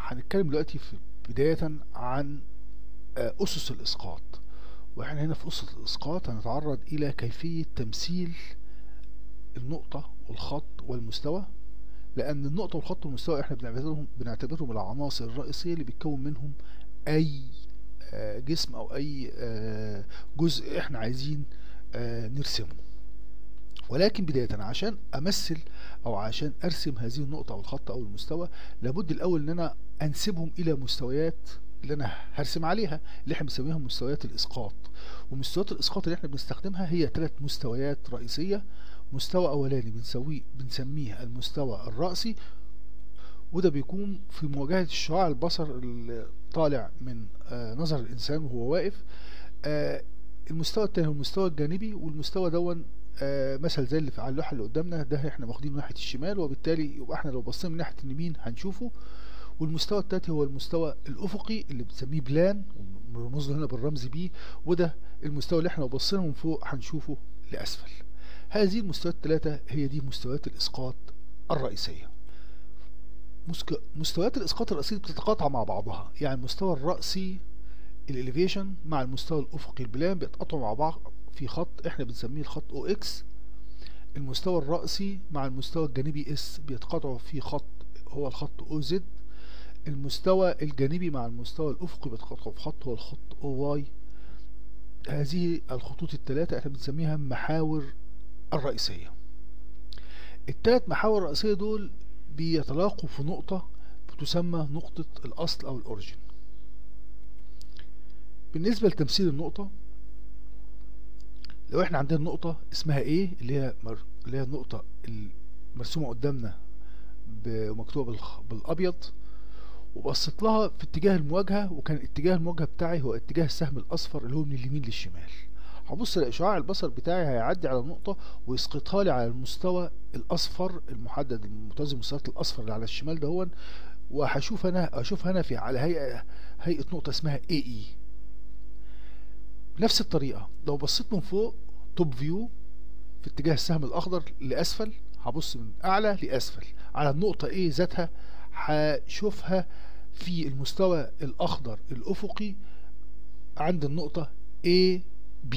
هنتكلم دلوقتي في بداية عن آه، أسس الإسقاط وإحنا هنا في أسس الإسقاط هنتعرض إلى كيفية تمثيل النقطة والخط والمستوى لأن النقطة والخط والمستوى إحنا بنعتبرهم بنعتبرهم العناصر الرئيسية اللي بيتكون منهم أي آه، جسم أو أي آه، جزء إحنا عايزين آه، نرسمه ولكن بداية عشان أمثل أو عشان أرسم هذه النقطة أو الخط أو المستوى لابد الأول إن أنا أنسبهم إلى مستويات اللي أنا هرسم عليها اللي إحنا بنسميها مستويات الإسقاط ومستويات الإسقاط اللي إحنا بنستخدمها هي ثلاث مستويات رئيسية مستوى أولاني بنسويه بنسميه المستوى الرأسي وده بيكون في مواجهة الشعاع البصر اللي طالع من آه، نظر الإنسان وهو واقف آه، المستوى التاني هو المستوى الجانبي والمستوى دون آه، مثل زي اللي في على اللوحة اللي قدامنا ده احنا واخدينه ناحية الشمال وبالتالي يبقى احنا لو بصينا من ناحية اليمين هنشوفه والمستوى التالت هو المستوى الأفقي اللي بنسميه بلان ورموز له هنا بالرمز بي وده المستوى اللي احنا لو بصينا من فوق هنشوفه لأسفل هذه المستويات الثلاثة هي دي مستويات الإسقاط الرئيسية مسك- مستويات الإسقاط الرئيسية بتتقاطع مع بعضها يعني المستوى الرأسي الإليفيشن مع المستوى الأفقي البلان بيتقاطعوا مع بعض في خط احنا بنسميه الخط او اكس المستوى الرأسي مع المستوى الجانبي اس بيتقاطعوا في خط هو الخط او زد المستوى الجانبي مع المستوى الأفقي بيتقاطعوا في خط هو الخط او واي هذه الخطوط الثلاثة احنا بنسميها محاور الرئيسية الثلاث محاور الرئيسية دول بيتلاقوا في نقطة بتسمى نقطة الأصل أو الأوريجين بالنسبة لتمثيل النقطة لو احنا عندنا نقطة اسمها ايه اللي هي مر... اللي هي النقطة المرسومة قدامنا ب- ومكتوبة بالخ... بالأبيض وبصيت لها في اتجاه المواجهة وكان اتجاه المواجهة بتاعي هو اتجاه السهم الأصفر اللي هو من اليمين للشمال هبص الاقي شعاع البصر بتاعي هيعدي على النقطة ويسقطها لي على المستوى الأصفر المحدد المتوازي المستويات الأصفر اللي على الشمال دهون وهشوف أنا أشوف هنا في على هيئة هيئة نقطة اسمها اي اي بنفس الطريقة لو بصيت من فوق توب فيو في اتجاه السهم الأخضر لأسفل هبص من أعلى لأسفل على النقطة A ذاتها هشوفها في المستوى الأخضر الأفقي عند النقطة A B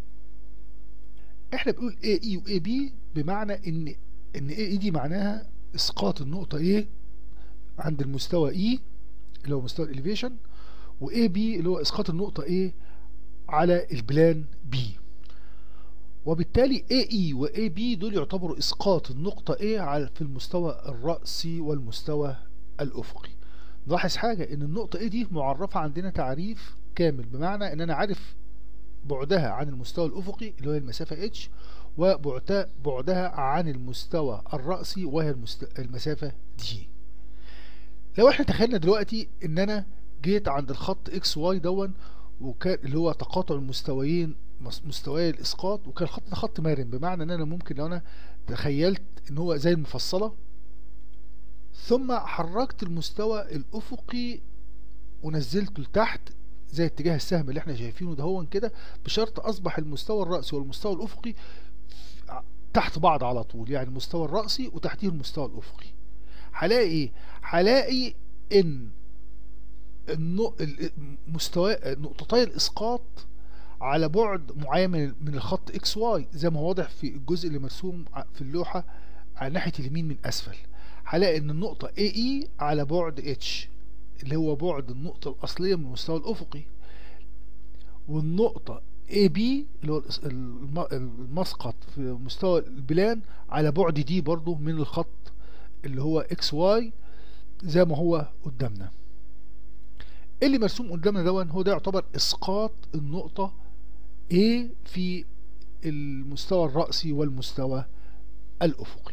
احنا بنقول A E و A B بمعنى ان ان A E دي معناها اسقاط النقطة A عند المستوى E اللي هو مستوى الاليفيشن و A B اللي هو اسقاط النقطة A على البلان B وبالتالي AE و AB دول يعتبروا إسقاط النقطة A على في المستوى الرأسي والمستوى الأفقي نلاحظ حاجة إن النقطة A دي معرفة عندنا تعريف كامل بمعنى إن أنا عارف بعدها عن المستوى الأفقي اللي هو المسافة H وبعدها بعدها عن المستوى الرأسي وهي المست... المسافة D لو احنا تخيلنا دلوقتي ان انا جيت عند الخط اكس واي دون وكان اللي هو تقاطع المستويين مس- مستويي الاسقاط وكان الخط ده خط مرن بمعنى ان انا ممكن لو انا تخيلت ان هو زي المفصله ثم حركت المستوى الافقي ونزلته لتحت زي اتجاه السهم اللي احنا شايفينه ده هو كده بشرط اصبح المستوى الرأسي والمستوى الافقي ع- تحت بعض على طول يعني المستوى الرأسي وتحتيه المستوى الافقي هلاقي ايه هلاقي ان النو... ال- مستوى نقطتي الاسقاط على بعد معين من من الخط اكس واي زي ما هو واضح في الجزء اللي مرسوم ع- في اللوحه على ناحيه اليمين من اسفل هلاقي ان النقطه اي اي على بعد اتش اللي هو بعد النقطه الاصليه من المستوى الافقي والنقطه اي بي اللي هو الإس- الم- المسقط في مستوى البلان على بعد دي برضو من الخط اللي هو اكس واي زي ما هو قدامنا اللي مرسوم قدامنا دون هو ده يعتبر اسقاط النقطة A في المستوى الرأسي والمستوى الأفقي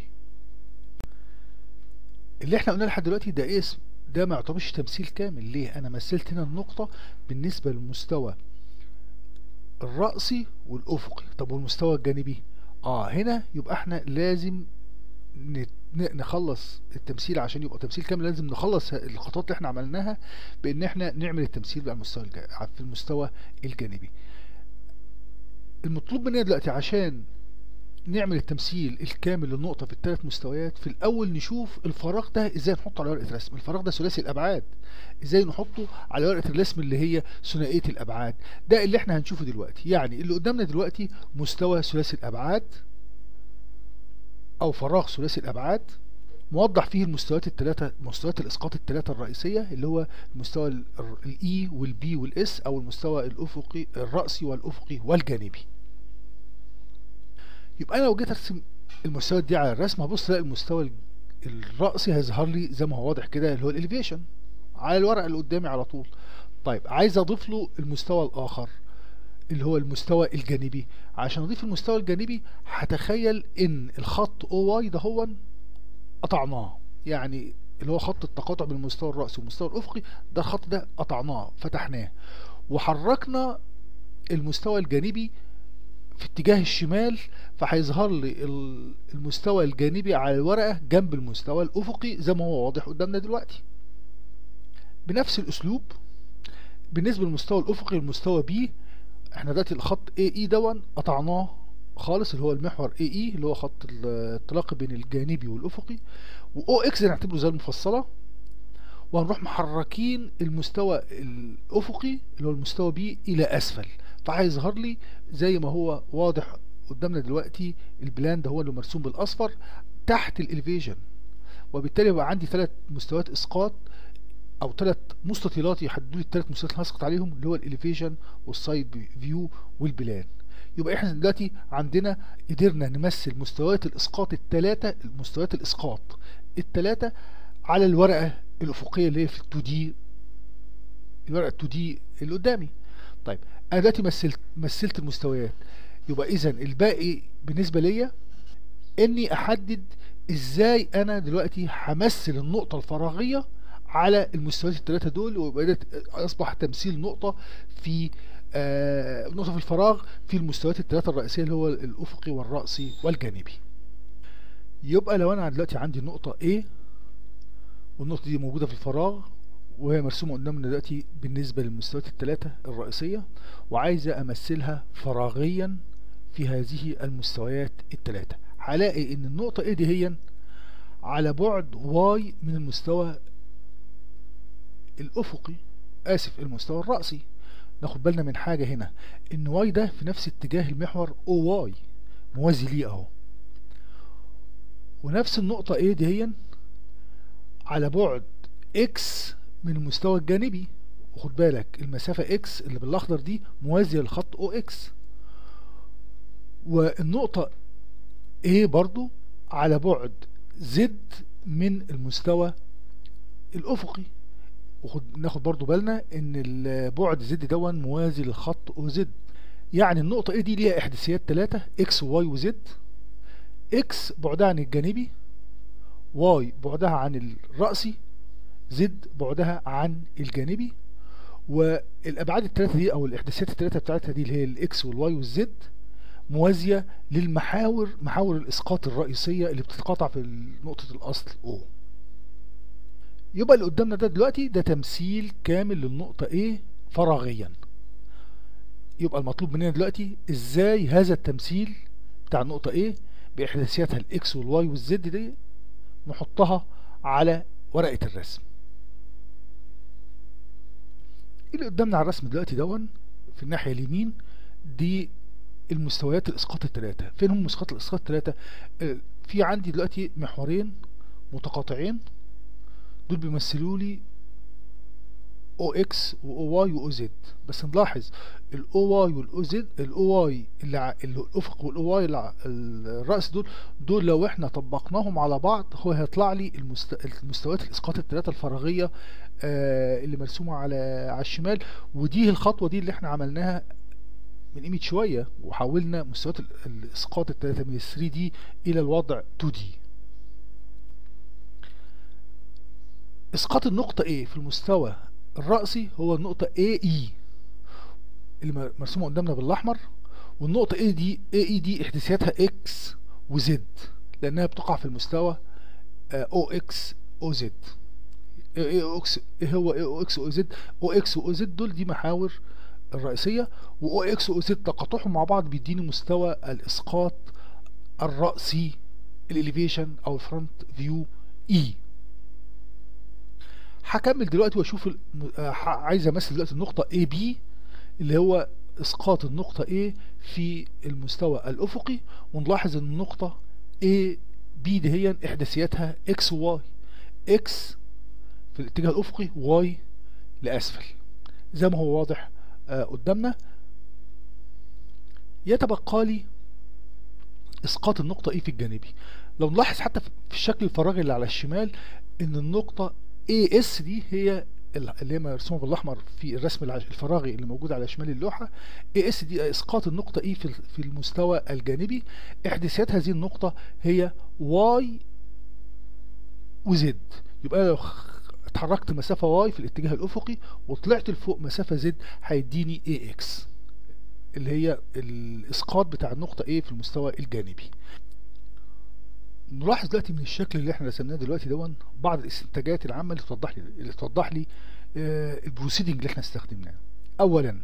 اللي احنا قلنا لحد دلوقتي ده اسم ده ما يعتبرش تمثيل كامل ليه انا مثلت هنا النقطة بالنسبة للمستوى الرأسي والأفقي طب والمستوى الجانبي اه هنا يبقى احنا لازم ن- ن- نخلص التمثيل عشان يبقى تمثيل كامل لازم نخلص الخطوات اللي احنا عملناها بان احنا نعمل التمثيل على المستوى الج... في المستوى الجانبي المطلوب مننا دلوقتي عشان نعمل التمثيل الكامل للنقطة في الثلاث مستويات في الأول نشوف الفراغ ده ازاي نحطه على ورقة رسم الفراغ ده ثلاثي الأبعاد ازاي نحطه على ورقة الرسم اللي هي ثنائية الأبعاد ده اللي احنا هنشوفه دلوقتي يعني اللي قدامنا دلوقتي مستوى ثلاثي الأبعاد أو فراغ ثلاثي الأبعاد موضح فيه المستويات الثلاثة مستويات الإسقاط الثلاثة الرئيسية اللي هو المستوى الإي والبي والإس أو المستوى الأفقي الرأسي والأفقي والجانبي يبقى انا لو جيت ارسم المستويات دي على الرسم هبص الاقي المستوى الرأسي هيظهر لي زي ما هو واضح كده اللي هو الاليفيشن على الورقه اللي قدامي على طول طيب عايز اضيف له المستوى الاخر اللي هو المستوى الجانبي عشان اضيف المستوى الجانبي هتخيل ان الخط او واي ده هو قطعناه يعني اللي هو خط التقاطع بين المستوى الرأسي والمستوى الأفقي ده الخط ده قطعناه فتحناه وحركنا المستوى الجانبي في اتجاه الشمال فهيظهر لي المستوى الجانبي على الورقة جنب المستوى الأفقي زي ما هو واضح قدامنا دلوقتي بنفس الأسلوب بالنسبة للمستوى الأفقي المستوى بي احنا دلوقتي الخط اي اي دون قطعناه خالص اللي هو المحور اي اي اللي هو خط التلاقي بين الجانبي والأفقي و اكس هنعتبره زي المفصلة وهنروح محركين المستوى الأفقي اللي هو المستوى بي إلى أسفل فهيظهر لي زي ما هو واضح قدامنا دلوقتي البلان ده هو اللي مرسوم بالاصفر تحت الاليفيشن وبالتالي بقى عندي ثلاث مستويات اسقاط او ثلاث مستطيلات يحددوا لي الثلاث مستويات اللي هسقط عليهم اللي هو الاليفيشن والسايد فيو والبلان يبقى احنا دلوقتي عندنا قدرنا نمثل مستويات الاسقاط الثلاثه مستويات الاسقاط الثلاثه على الورقه الافقيه اللي هي في ال2 دي الورقه ال2 دي اللي قدامي طيب انا دلوقتي مثلت مثلت المستويات يبقى اذا الباقي بالنسبه ليا اني احدد ازاي انا دلوقتي همثل النقطه الفراغيه على المستويات الثلاثه دول وبدات اصبح تمثيل نقطه في آه نقطه في الفراغ في المستويات الثلاثه الرئيسيه اللي هو الافقي والراسي والجانبي يبقى لو انا دلوقتي عندي نقطه A والنقطه دي موجوده في الفراغ وهي مرسومة قدامنا دلوقتي بالنسبة للمستويات الثلاثة الرئيسية وعايزة أمثلها فراغيا في هذه المستويات الثلاثة هلاقي إن النقطة إيه دي هي على بعد واي من المستوى الأفقي آسف المستوى الرأسي ناخد بالنا من حاجة هنا إن واي ده في نفس اتجاه المحور أو واي موازي ليه أهو ونفس النقطة إيه دي هي على بعد إكس من المستوى الجانبي وخد بالك المسافة اكس اللي بالاخضر دي موازية لخط او اكس والنقطة A برضو على بعد زد من المستوى الافقي وخد ناخد برضو بالنا ان البعد زد دون موازي للخط او زد يعني النقطة A دي ليها احداثيات ثلاثة اكس وواي وزد اكس بعدها عن الجانبي واي بعدها عن الرأسي زد بعدها عن الجانبي والابعاد الثلاثه دي او الاحداثيات الثلاثه بتاعتها دي اللي هي الاكس والواي والزد موازيه للمحاور محاور الاسقاط الرئيسيه اللي بتتقاطع في نقطه الاصل O يبقى اللي قدامنا ده دلوقتي ده تمثيل كامل للنقطه A فراغيا يبقى المطلوب مننا دلوقتي ازاي هذا التمثيل بتاع النقطه A باحداثياتها الاكس والواي والزد دي نحطها على ورقه الرسم اللي قدامنا على الرسم دلوقتي دون في الناحية اليمين دي المستويات الاسقاط الثلاثة فين هم مستويات الاسقاط الثلاثة في عندي دلوقتي محورين متقاطعين دول بيمثلوا لي او اكس واو واي واو زد بس نلاحظ الاو واي والاو زد الاو واي اللي الافق والاو واي الراس دول دول لو احنا طبقناهم على بعض هو هيطلع لي المست... المستويات الاسقاط الثلاثه الفراغيه آه اللي مرسومه على على الشمال ودي الخطوه دي اللي احنا عملناها من قيمه شويه وحولنا مستويات الاسقاط الثلاثه من 3 دي الى الوضع 2 دي اسقاط النقطه ايه في المستوى الرأسي هو النقطة AE اللي مرسومة قدامنا بالأحمر والنقطة A دي AE دي احداثياتها X و Z لأنها بتقع في المستوى OX OZ OX ايه هو OX OZ OX وOZ دول دي محاور الرئيسية و OX وOZ تقاطعهم مع بعض بيديني مستوى الإسقاط الرأسي الاليفيشن او الفرونت فيو اي هكمل دلوقتي واشوف الم- آه، ح- عايز امثل دلوقتي النقطة اي بي اللي هو اسقاط النقطة A في المستوى الافقي ونلاحظ ان النقطة A B دي هي احداثياتها X و Y X في الاتجاه الافقي Y لاسفل زي ما هو واضح آه قدامنا يتبقى لي اسقاط النقطة A في الجانبي لو نلاحظ حتى في الشكل الفراغي اللي على الشمال ان النقطة AS دي هي اللي هي مرسومه بالاحمر في الرسم الع- الفراغي اللي موجود على شمال اللوحه اي اس دي اسقاط النقطه اي في ال- في المستوى الجانبي احداثيات هذه النقطه هي واي وزد يبقى لو خ- اتحركت مسافه واي في الاتجاه الافقي وطلعت لفوق مسافه زد هيديني اي اكس اللي هي الاسقاط بتاع النقطه ايه في المستوى الجانبي نلاحظ دلوقتي من الشكل اللي احنا رسمناه دلوقتي دون بعض الاستنتاجات العامه اللي توضح لي اللي توضح لي آه، البروسيدنج اللي احنا استخدمناه اولا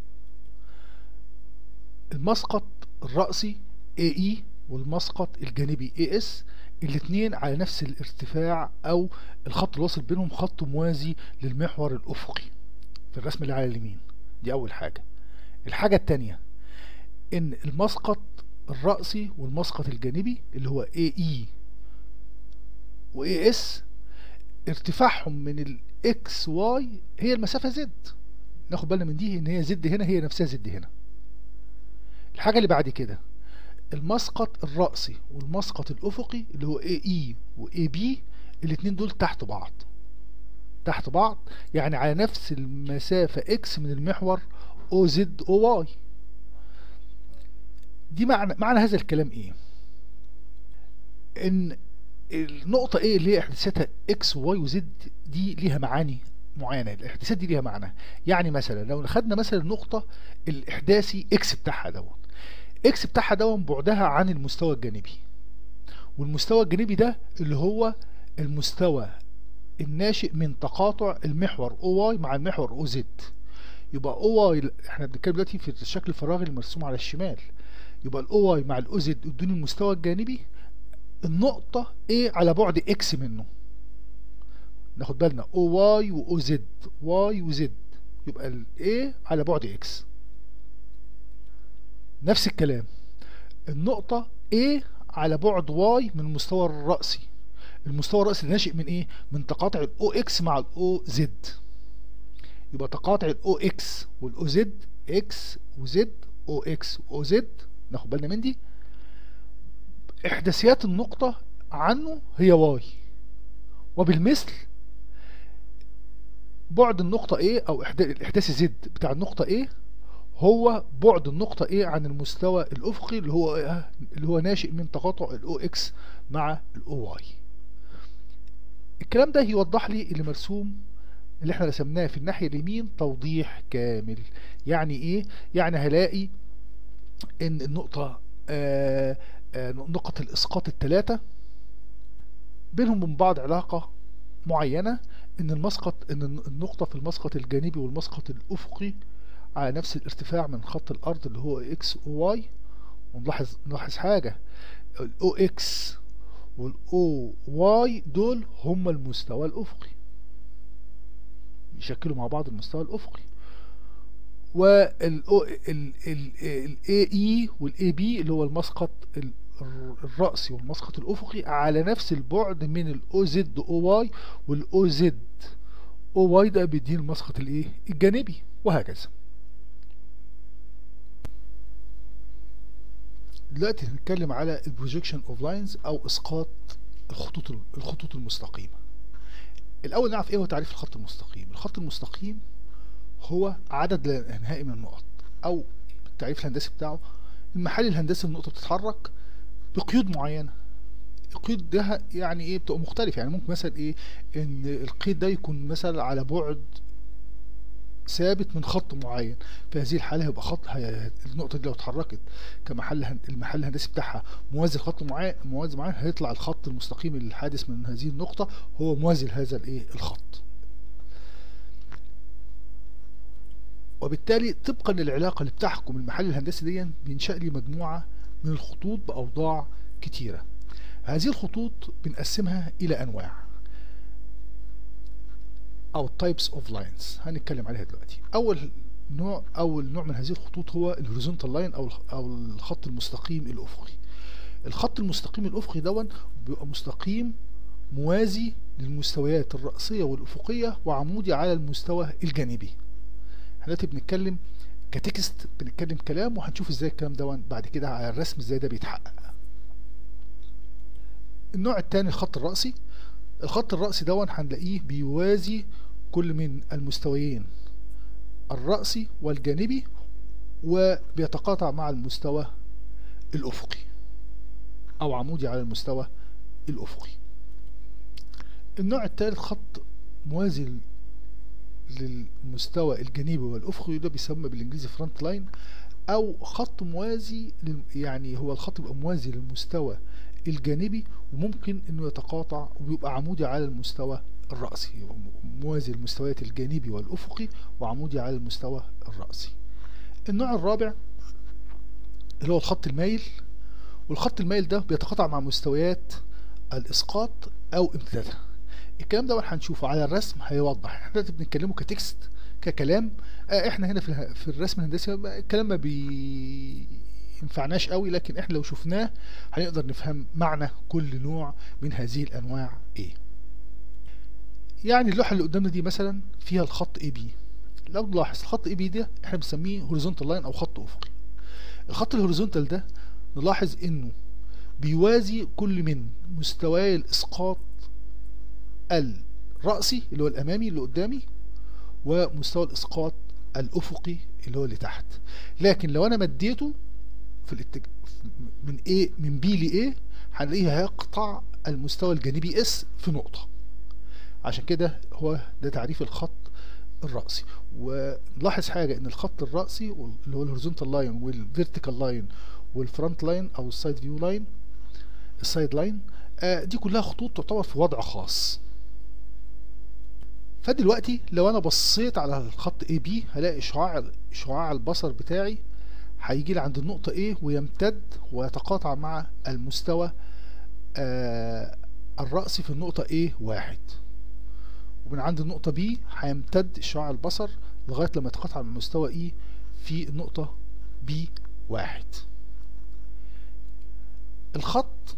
المسقط الرأسي AE والمسقط الجانبي AS الاثنين على نفس الارتفاع او الخط الواصل بينهم خط موازي للمحور الافقي في الرسم اللي على اليمين دي اول حاجه الحاجه الثانيه ان المسقط الرأسي والمسقط الجانبي اللي هو AE و AS ارتفاعهم من ال XY هي المسافة Z ناخد بالنا من دي ان هي Z هنا هي نفسها Z هنا الحاجة اللي بعد كده المسقط الرأسي والمسقط الأفقي اللي هو AE و AB الاتنين دول تحت بعض تحت بعض يعني على نفس المسافة X من المحور OZ OY دي معنى معنى هذا الكلام ايه ان النقطة ايه اللي هي احداثاتها اكس وواي وزد دي ليها معاني معينة الاحداثات دي ليها معنى يعني مثلا لو خدنا مثلا النقطة الاحداثي اكس بتاعها دون اكس بتاعها دون بعدها عن المستوى الجانبي والمستوى الجانبي ده اللي هو المستوى الناشئ من تقاطع المحور او واي مع المحور او زد يبقى او واي احنا بنتكلم دلوقتي في الشكل الفراغي المرسوم على الشمال يبقى الاو واي مع الاو زد ادوني المستوى الجانبي النقطة A على بعد X منه ناخد بالنا او واي و او زد واي وزد يبقى ال A على بعد X نفس الكلام النقطة A على بعد Y من المستوى الرأسي المستوى الرأسي ده ناشئ من ايه؟ من تقاطع ال OX مع ال OZ يبقى تقاطع ال OX وال OZ X وZ OX و OZ ناخد بالنا من دي احداثيات النقطة عنه هي واي وبالمثل بعد النقطة A أو إحدا- الإحداث زد بتاع النقطة A هو بعد النقطة A عن المستوى الأفقي اللي هو إيه؟ اللي هو ناشئ من تقاطع ال OX مع ال OY الكلام ده يوضح لي اللي مرسوم اللي احنا رسمناه في الناحية اليمين توضيح كامل يعني ايه؟ يعني هلاقي ان النقطة آه آه، نقط الإسقاط الثلاثة بينهم من بعض علاقة معينة إن المسقط إن النقطة في المسقط الجانبي والمسقط الأفقي على نفس الارتفاع من خط الأرض اللي هو إكس وواي ونلاحظ نلاحظ حاجة الأو إكس والأو واي دول هما المستوى الأفقي بيشكلوا مع بعض المستوى الأفقي وال اي اي والاي بي اللي هو المسقط ال- الرأسي والمسقط الأفقي على نفس البعد من الاو زد او واي والاو زد او واي ده بيديني المسقط الايه الجانبي وهكذا دلوقتي هنتكلم على البروجيكشن اوف لاينز او اسقاط الخطوط الخطوط المستقيمه الاول نعرف ايه هو تعريف الخط المستقيم الخط المستقيم هو عدد لا نهائي من النقط او التعريف الهندسي بتاعه المحل الهندسي النقطة بتتحرك بقيود معينة القيود ده يعني ايه بتبقى مختلفة يعني ممكن مثلا ايه ان القيد ده يكون مثلا على بعد ثابت من خط معين في هذه الحالة هيبقى خط هي النقطة دي لو اتحركت كمحل هن- المحل الهندسي بتاعها موازي لخط معين موازي معين هيطلع الخط المستقيم الحادث من هذه النقطة هو موازي لهذا الايه الخط وبالتالي طبقا للعلاقة اللي بتحكم المحل الهندسي دي بينشأ لي مجموعة من الخطوط بأوضاع كتيرة هذه الخطوط بنقسمها إلى أنواع أو types of lines هنتكلم عليها دلوقتي أول نوع أول نوع من هذه الخطوط هو الهوريزونتال لاين أو أو الخط المستقيم الأفقي الخط المستقيم الأفقي دون بيبقى مستقيم موازي للمستويات الرأسية والأفقية وعمودي على المستوى الجانبي احنا دلوقتي بنتكلم كتكست بنتكلم كلام وهنشوف ازاي الكلام ده بعد كده على الرسم ازاي ده بيتحقق النوع الثاني الخط الرأسي الخط الرأسي دون هنلاقيه بيوازي كل من المستويين الرأسي والجانبي وبيتقاطع مع المستوى الأفقي أو عمودي على المستوى الأفقي النوع الثالث خط موازي للمستوى الجانبي والأفقي ده بيسمى بالإنجليزي فرونت لاين أو خط موازي يعني هو الخط بيبقى موازي للمستوى الجانبي وممكن إنه يتقاطع وبيبقى عمودي على المستوى الرأسي موازي للمستويات الجانبي والأفقي وعمودي على المستوى الرأسي النوع الرابع اللي هو الخط المايل والخط المايل ده بيتقاطع مع مستويات الإسقاط أو امتدادها الكلام ده هنشوفه على الرسم هيوضح احنا دلوقتي بنتكلمه كتكست ككلام اه احنا هنا في, في الرسم الهندسي الكلام ما بينفعناش قوي لكن احنا لو شفناه هنقدر نفهم معنى كل نوع من هذه الانواع ايه يعني اللوحه اللي قدامنا دي مثلا فيها الخط اي بي لو نلاحظ الخط اي بي ده احنا بنسميه هوريزونتال لاين او خط افقي الخط الهوريزونتال ده نلاحظ انه بيوازي كل من مستواي الاسقاط الرأسي اللي هو الأمامي اللي قدامي ومستوى الإسقاط الأفقي اللي هو اللي تحت لكن لو أنا مديته في الاتج... من A من B ل A هنلاقيه هيقطع المستوى الجانبي S في نقطة عشان كده هو ده تعريف الخط الرأسي ونلاحظ حاجة ان الخط الرأسي اللي هو الهوريزونتال لاين والفيرتيكال لاين والفرونت لاين او السايد فيو لاين السايد لاين آه دي كلها خطوط تعتبر في وضع خاص فدلوقتي لو انا بصيت على الخط اي بي هلاقي شعاع شعاع البصر بتاعي هيجي لي عند النقطة A ويمتد ويتقاطع مع المستوى آه الرأسي في النقطة A واحد ومن عند النقطة B هيمتد شعاع البصر لغاية لما يتقاطع مع المستوى E في النقطة B واحد الخط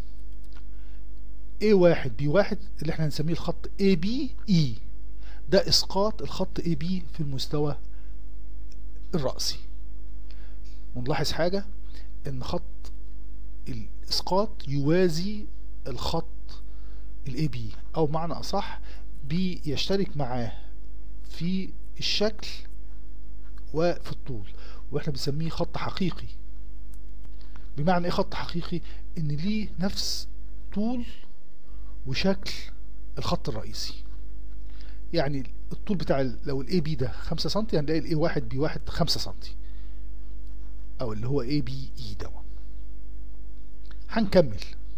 A واحد B واحد اللي احنا هنسميه الخط AB E ده اسقاط الخط اي بي في المستوى الرأسي ونلاحظ حاجة ان خط الاسقاط يوازي الخط الاي بي او معنى اصح بيشترك معاه في الشكل وفي الطول واحنا بنسميه خط حقيقي بمعنى ايه خط حقيقي ان ليه نفس طول وشكل الخط الرئيسي يعني الطول بتاع لو الاي بي ده 5 سم هنلاقي الاي واحد بي واحد 5 سم او اللي هو اي بي اي ده هنكمل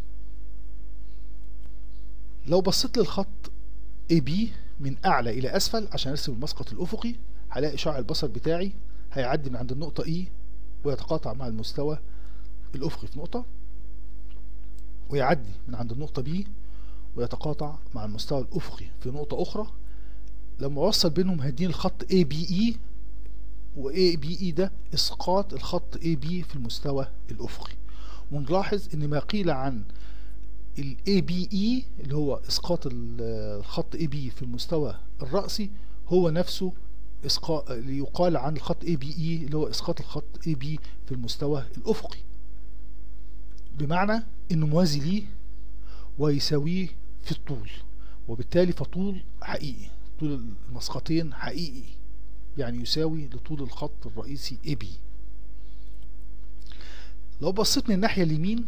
لو بصيت للخط اي بي من اعلى الى اسفل عشان ارسم المسقط الافقي هلاقي شعاع البصر بتاعي هيعدي من عند النقطة اي ويتقاطع مع المستوى الافقي في نقطة ويعدي من عند النقطة بي ويتقاطع مع المستوى الافقي في نقطة اخرى لما اوصل بينهم هدين الخط اي بي اي و اي بي اي ده اسقاط الخط اي بي في المستوى الافقي ونلاحظ ان ما قيل عن الاي بي اي اللي هو اسقاط الخط اي بي في المستوى الرأسي هو نفسه اسقاط اللي يقال عن الخط اي بي اي اللي هو اسقاط الخط اي بي في المستوى الافقي بمعنى انه موازي ليه ويساويه في الطول وبالتالي فطول حقيقي طول المسقطين حقيقي يعني يساوي لطول الخط الرئيسي AB لو بصيت من الناحية اليمين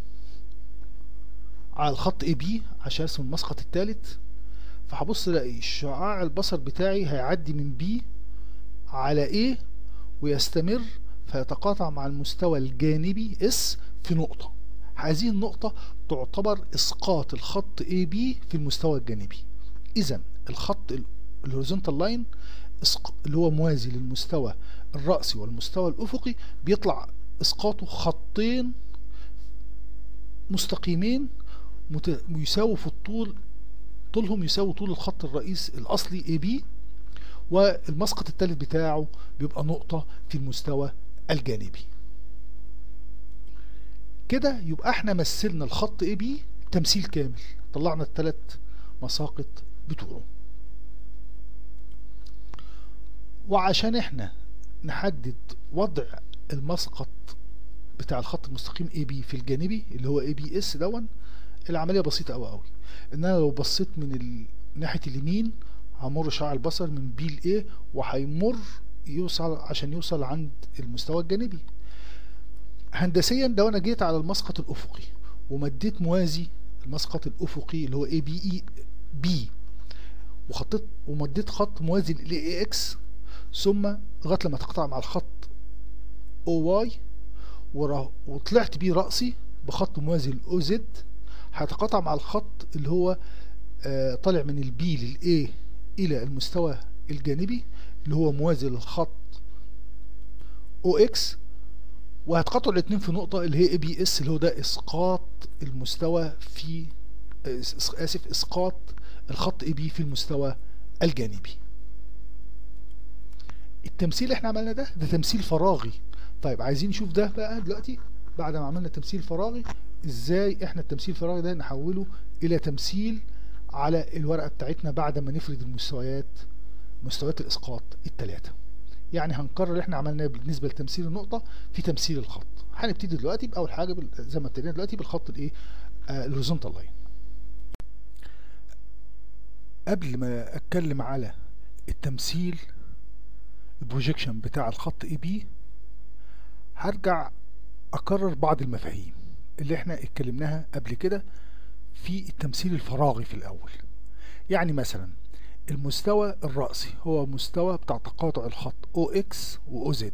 على الخط AB عشان ارسم المسقط الثالث فهبص الاقي شعاع البصر بتاعي هيعدي من B على A ويستمر فيتقاطع مع المستوى الجانبي S في نقطة هذه النقطة تعتبر اسقاط الخط AB في المستوى الجانبي اذا الخط الهوريزونتال لاين اللي هو موازي للمستوى الرأسي والمستوى الأفقي بيطلع إسقاطه خطين مستقيمين مت... يساووا في الطول طولهم يساوي طول الخط الرئيس الأصلي AB والمسقط الثالث بتاعه بيبقى نقطة في المستوى الجانبي كده يبقى احنا مثلنا الخط AB تمثيل كامل طلعنا الثلاث مساقط بتوعه وعشان احنا نحدد وضع المسقط بتاع الخط المستقيم AB في الجانبي اللي هو ABS دون العملية بسيطة أوي أوي إن أنا لو بصيت من ال... ناحية اليمين همر شعاع البصر من B ل A وهيمر يوصل عشان يوصل عند المستوى الجانبي هندسيا لو أنا جيت على المسقط الأفقي ومديت موازي المسقط الأفقي اللي هو ABE B وخطيت ومديت خط موازي ل AX ثم لغاية لما تقطع مع الخط OY وطلعت بيه رأسي بخط موازي ل OZ هيتقاطع مع الخط اللي هو آه طالع من البي للاي الى المستوى الجانبي اللي هو موازي للخط او اكس وهتقاطعوا الاثنين في نقطة اللي هي اي بي اس اللي هو ده اسقاط المستوى في اسف اسقاط الخط اي بي في المستوى الجانبي التمثيل اللي احنا عملنا ده ده تمثيل فراغي طيب عايزين نشوف ده بقى دلوقتي بعد ما عملنا تمثيل فراغي ازاي احنا التمثيل الفراغي ده نحوله الى تمثيل على الورقة بتاعتنا بعد ما نفرد المستويات مستويات الاسقاط الثلاثة يعني هنكرر اللي احنا عملناه بالنسبة لتمثيل النقطة في تمثيل الخط هنبتدي دلوقتي بأول حاجة زي ما ابتدينا دلوقتي بالخط الايه الهوريزونتال لاين قبل ما اتكلم على التمثيل البروجيكشن بتاع الخط اي بي هرجع اكرر بعض المفاهيم اللي احنا اتكلمناها قبل كده في التمثيل الفراغي في الاول يعني مثلا المستوى الرأسي هو مستوى بتاع تقاطع الخط OX و OZ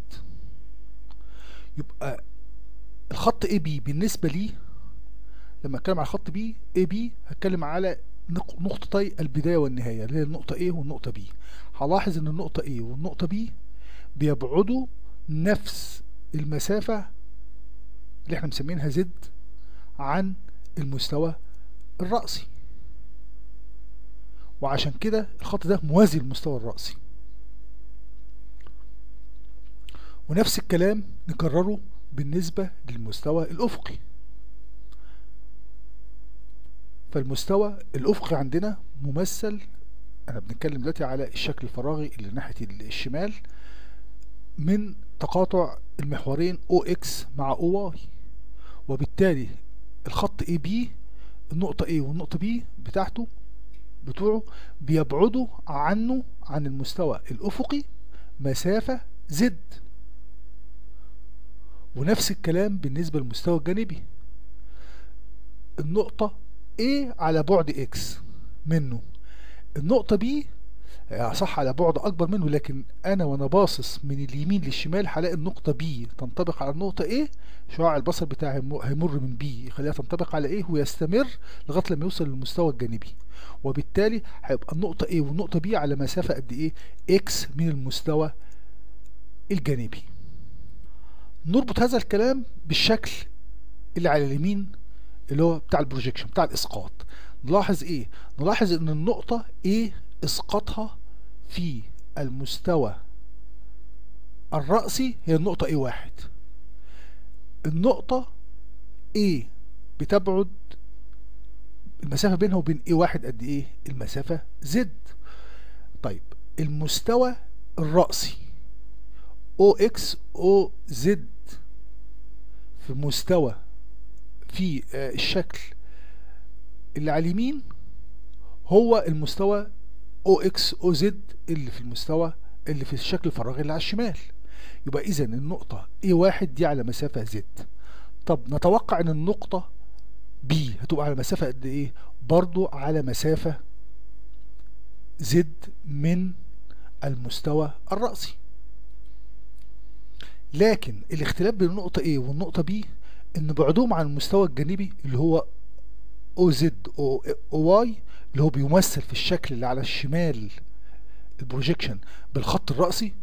يبقى الخط AB بالنسبة لي لما اتكلم على خط B AB هتكلم على نقطتي البداية والنهاية اللي هي النقطة A والنقطة B هلاحظ ان النقطة A والنقطة B بيبعدوا نفس المسافة اللي احنا مسمينها زد عن المستوى الرأسي وعشان كده الخط ده موازي للمستوى الرأسي ونفس الكلام نكرره بالنسبة للمستوى الأفقي فالمستوى الأفقي عندنا ممثل أنا بنتكلم دلوقتي على الشكل الفراغي اللي ناحية الشمال من تقاطع المحورين OX مع OY وبالتالي الخط AB النقطة A والنقطة B بتاعته بتوعه بيبعدوا عنه عن المستوى الأفقي مسافة Z ونفس الكلام بالنسبة للمستوى الجانبي النقطة A على بعد X منه النقطة B صح على بعد اكبر منه لكن انا وانا باصص من اليمين للشمال هلاقي النقطة B تنطبق على النقطة A شعاع البصر بتاعي هيمر من B يخليها تنطبق على A ويستمر لغاية لما يوصل للمستوى الجانبي وبالتالي هيبقى النقطة A والنقطة B على مسافة قد ايه X من المستوى الجانبي نربط هذا الكلام بالشكل اللي على اليمين اللي هو بتاع البروجيكشن بتاع الاسقاط نلاحظ ايه نلاحظ ان النقطة A اسقاطها في المستوى الرأسي هي النقطة A واحد النقطة A بتبعد المسافة بينها وبين A واحد قد ايه المسافة Z طيب المستوى الرأسي OX OZ في مستوى في الشكل اللي على اليمين هو المستوى OX OZ اللي في المستوى اللي في الشكل الفراغي اللي على الشمال يبقى اذا النقطة A1 دي على مسافة Z طب نتوقع ان النقطة B هتبقى على مسافة قد ايه برضو على مسافة Z من المستوى الرأسي لكن الاختلاف بين النقطة A والنقطة B ان بعدهم عن المستوى الجانبي اللي هو OZ أو OY اللي هو بيمثل في الشكل اللي على الشمال البروجيكشن بالخط الرأسي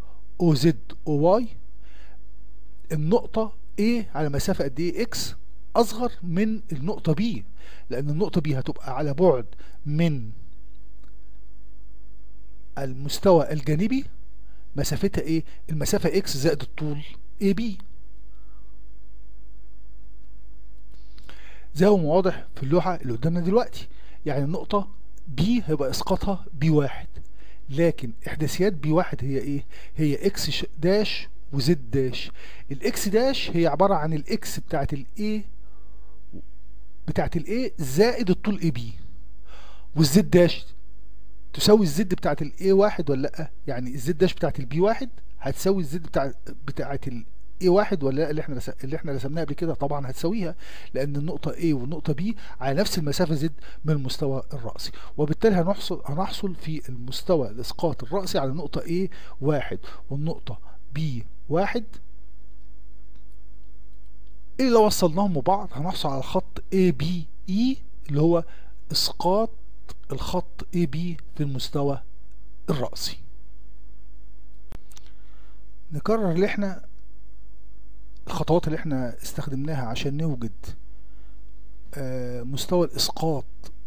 OZ OY النقطة A على مسافة قد ايه X اصغر من النقطة B لان النقطة B هتبقى على بعد من المستوى الجانبي مسافتها ايه المسافة x زائد الطول AB زي ما واضح في اللوحة اللي قدامنا دلوقتي يعني النقطة B هيبقى اسقاطها B1 لكن احداثيات B1 هي ايه هي x داش وزد داش الاكس داش هي عبارة عن الاكس بتاعت الاي بتاعت الاي زائد الطول اي بي والزد داش تساوي الزد بتاعت الاي واحد ولا لا يعني الزد داش بتاعت البي واحد هتساوي الزد بتاع بتاعت الاي واحد ولا لا اللي احنا رس... اللي احنا رسمناها قبل كده طبعا هتساويها لان النقطه A والنقطه B على نفس المسافه زد من المستوى الرأسي وبالتالي هنحصل هنحصل في المستوى الاسقاط الرأسي على النقطه A واحد والنقطه B واحد اللي لو وصلناهم ببعض هنحصل على خط AB E اللي هو اسقاط الخط AB في المستوى الرأسي نكرر اللي احنا الخطوات اللي احنا استخدمناها عشان نوجد آه مستوى الاسقاط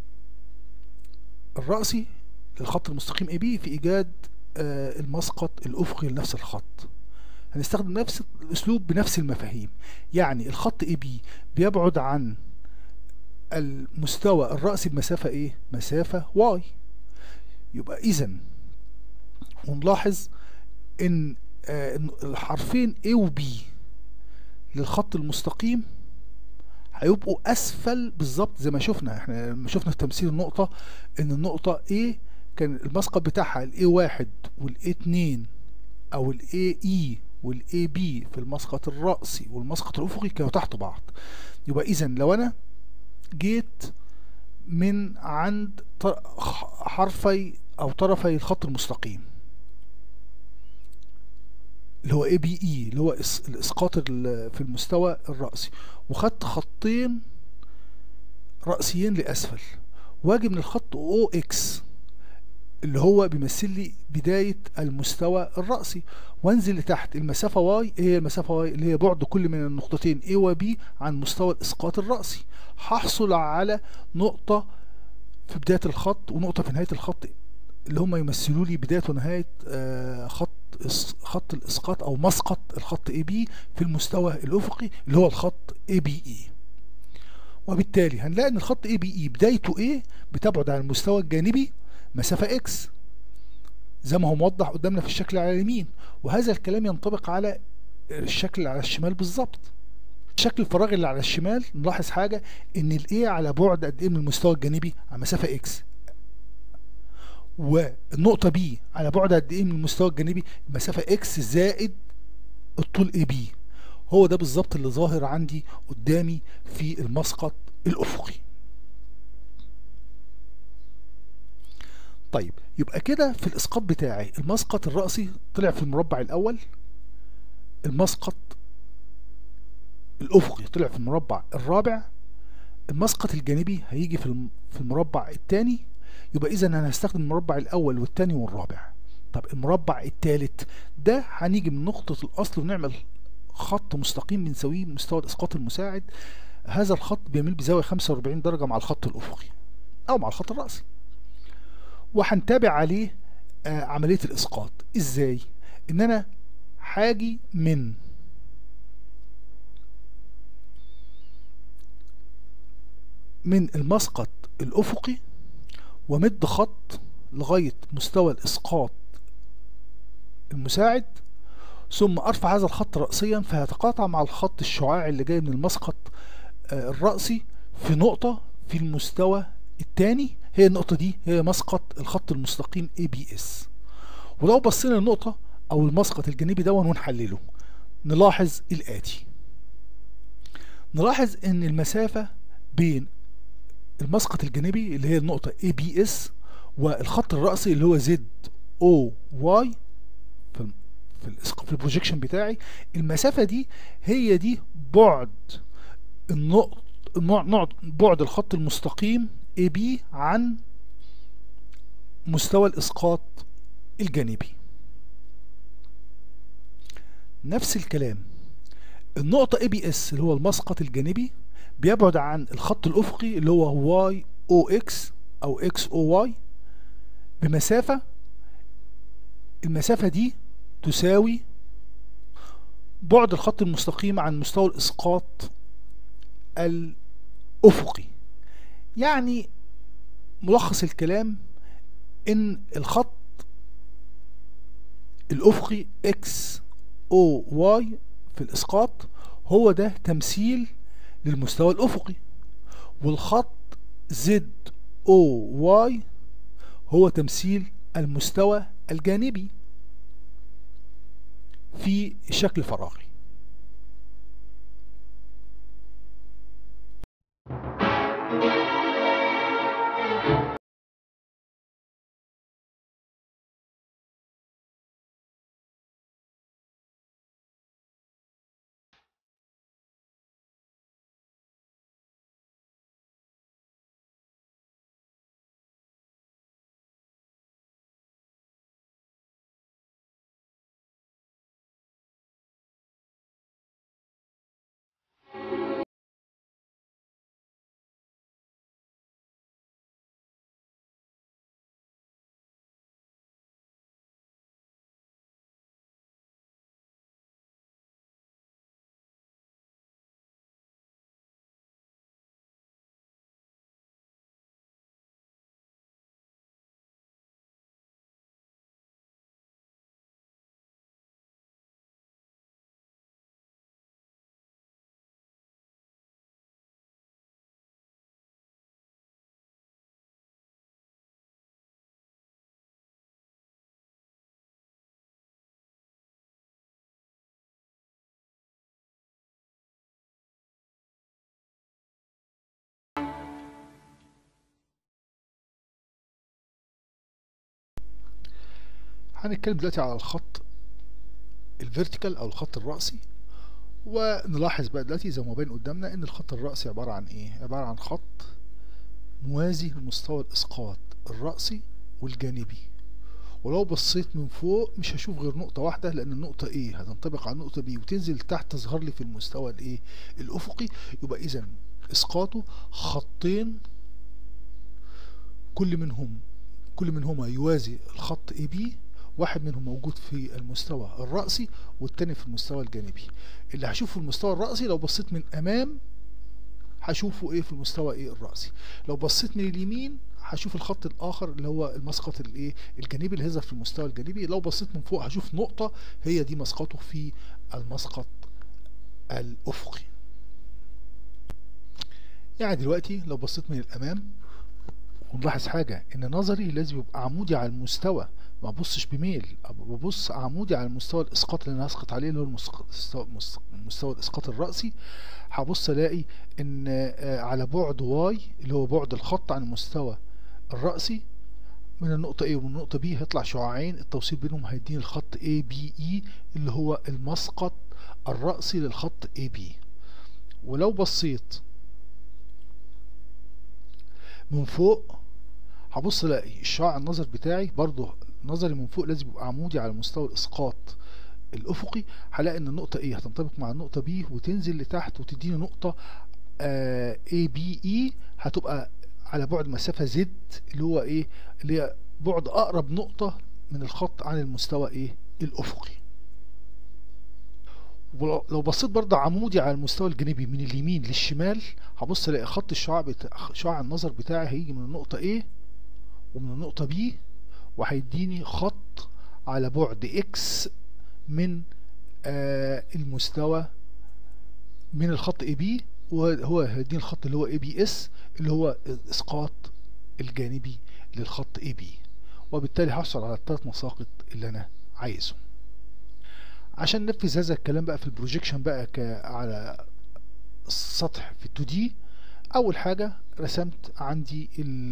الرأسي للخط المستقيم AB في ايجاد آه المسقط الافقي لنفس الخط هنستخدم نفس الاسلوب بنفس المفاهيم يعني الخط اي بي بيبعد عن المستوى الرأسي بمسافة ايه مسافة واي يبقى اذا ونلاحظ ان آه الحرفين A و B للخط المستقيم هيبقوا اسفل بالظبط زي ما شفنا احنا لما شفنا في تمثيل النقطة ان النقطة A كان المسقط بتاعها ال A1 وال A2 او ال AE والاي بي في المسقط الرأسي والمسقط الأفقي كانوا تحت بعض يبقى إذا لو أنا جيت من عند حرفي أو طرفي الخط المستقيم اللي هو اي بي اي اللي هو الاسقاط في المستوى الرأسي وخدت خطين رأسيين لأسفل واجي من الخط او اكس اللي هو بيمثل لي بداية المستوى الرأسي وانزل لتحت المسافة واي ايه هي المسافة واي اللي هي بعد كل من النقطتين A و B عن مستوى الإسقاط الرأسي هحصل على نقطة في بداية الخط ونقطة في نهاية الخط اللي هم يمثلوا لي بداية ونهاية آه خط خط الإسقاط أو مسقط الخط AB في المستوى الأفقي اللي هو الخط ABE وبالتالي هنلاقي ان الخط ABE بدايته A بتبعد عن المستوى الجانبي مسافة اكس زي ما هو موضح قدامنا في الشكل على اليمين وهذا الكلام ينطبق على الشكل اللي على الشمال بالظبط الشكل الفراغي اللي على الشمال نلاحظ حاجة ان الايه على بعد قد ايه من المستوى الجانبي على مسافة اكس والنقطة بي على بعد قد ايه من المستوى الجانبي مسافة اكس زائد الطول اي بي هو ده بالظبط اللي ظاهر عندي قدامي في المسقط الافقي طيب يبقى كده في الاسقاط بتاعي المسقط الرأسي طلع في المربع الاول المسقط الافقي طلع في المربع الرابع المسقط الجانبي هيجي في في المربع الثاني يبقى اذا انا هستخدم المربع الاول والثاني والرابع طب المربع الثالث ده هنيجي من نقطة الاصل ونعمل خط مستقيم بنساويه مستوى الاسقاط المساعد هذا الخط بيميل بزاوية 45 درجة مع الخط الافقي او مع الخط الرأسي وهنتابع عليه آه عملية الإسقاط إزاي؟ إن أنا هاجي من من المسقط الأفقي ومد خط لغاية مستوى الإسقاط المساعد ثم أرفع هذا الخط رأسيا فيتقاطع مع الخط الشعاعي اللي جاي من المسقط آه الرأسي في نقطة في المستوى الثاني هي النقطة دي هي مسقط الخط المستقيم ABS ولو بصينا للنقطة أو المسقط الجانبي ده ونحلله نلاحظ الآتي نلاحظ إن المسافة بين المسقط الجانبي اللي هي النقطة ABS والخط الرأسي اللي هو ZOY في في في البروجيكشن بتاعي المسافة دي هي دي بعد النقط بعد الخط المستقيم AB عن مستوى الإسقاط الجانبي نفس الكلام النقطة ABS اللي هو المسقط الجانبي بيبعد عن الخط الأفقي اللي هو واي او اكس أو اكس او واي بمسافة المسافة دي تساوي بعد الخط المستقيم عن مستوى الإسقاط الأفقي يعني ملخص الكلام إن الخط الأفقي اكس او واي في الإسقاط هو ده تمثيل للمستوى الأفقي والخط زد او واي هو تمثيل المستوى الجانبي في شكل فراغي هنتكلم دلوقتي على الخط الفيرتيكال او الخط الرأسي ونلاحظ بقى دلوقتي زي ما باين قدامنا ان الخط الرأسي عبارة عن ايه عبارة عن خط موازي لمستوى الاسقاط الرأسي والجانبي ولو بصيت من فوق مش هشوف غير نقطة واحدة لأن النقطة A هتنطبق على النقطة B وتنزل تحت تظهر لي في المستوى الإيه الأفقي يبقى إذا إسقاطه خطين كل منهم كل منهما يوازي الخط AB واحد منهم موجود في المستوى الرأسي والتاني في المستوى الجانبي اللي هشوفه في المستوى الرأسي لو بصيت من أمام هشوفه ايه في المستوى ايه الرأسي لو بصيت من اليمين هشوف الخط الاخر اللي هو المسقط الايه الجانبي اللي هيظهر في المستوى الجانبي لو بصيت من فوق هشوف نقطة هي دي مسقطه في المسقط الافقي يعني دلوقتي لو بصيت من الامام ونلاحظ حاجة ان نظري لازم يبقى عمودي على المستوى ما ببصش بميل ببص عمودي على المستوى الاسقاط اللي انا هسقط عليه اللي هو المستوى, مستوى الاسقاط الرأسي هبص الاقي ان على بعد واي اللي هو بعد الخط عن المستوى الرأسي من النقطة A ومن النقطة B هيطلع شعاعين التوصيل بينهم هيديني الخط ABE اللي هو المسقط الرأسي للخط AB ولو بصيت من فوق هبص الاقي الشعاع النظر بتاعي برضه نظري من فوق لازم يبقى عمودي على مستوى الاسقاط الافقي هلاقي ان النقطة A هتنطبق مع النقطة B وتنزل لتحت وتديني نقطة آه ABE هتبقى على بعد مسافة Z اللي هو ايه اللي هي بعد اقرب نقطة من الخط عن المستوى ايه الافقي ولو بصيت برضه عمودي على المستوى الجانبي من اليمين للشمال هبص الاقي خط الشعاع بتاع شعاع النظر بتاعي هيجي من النقطة A ومن النقطة B وهيديني خط على بعد X من آه المستوى من الخط AB وهو هيديني الخط اللي هو ABS اللي هو الاسقاط الجانبي للخط AB وبالتالي هحصل على الثلاث مساقط اللي انا عايزهم عشان ننفذ هذا الكلام بقى في البروجيكشن بقى على السطح في 2 دي اول حاجة رسمت عندي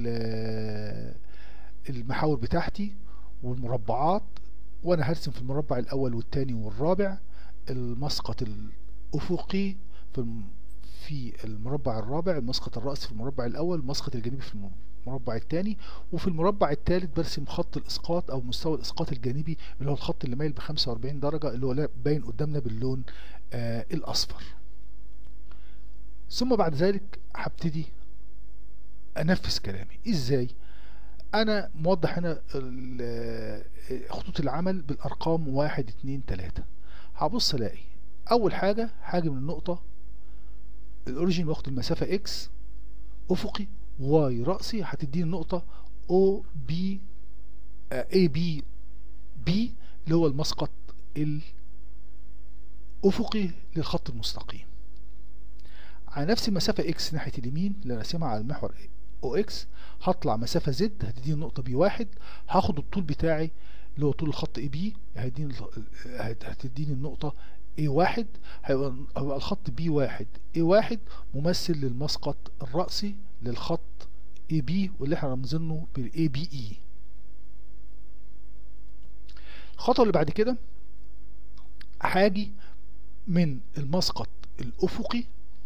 المحاور بتاعتي والمربعات وانا هرسم في المربع الاول والثاني والرابع المسقط الافقي في في المربع الرابع المسقط الرأسي في المربع الاول المسقط الجانبي في المربع الثاني وفي المربع الثالث برسم خط الاسقاط او مستوى الاسقاط الجانبي اللي هو الخط اللي مايل ب 45 درجة اللي هو باين قدامنا باللون آه الاصفر ثم بعد ذلك هبتدي انفذ كلامي ازاي انا موضح هنا ال- خطوط العمل بالارقام واحد اتنين تلاتة هبص الاقي اول حاجة هاجي من النقطة الاوريجين واخد المسافة اكس افقي واي رأسي هتديني النقطة او بي اي بي بي اللي هو المسقط الافقي للخط المستقيم على نفس المسافة اكس ناحية اليمين اللي راسمها على المحور او اكس هطلع مسافة زد هتديني النقطة بي واحد هاخد الطول بتاعي اللي هو طول الخط اي بي هيديني هت- هتديني النقطة اي واحد هيبقى هيبقى الخط بي واحد اي واحد ممثل للمسقط الرأسي للخط اي بي واللي احنا رمزينه بالاي بي اي الخطوة اللي بعد كده هاجي من المسقط الأفقي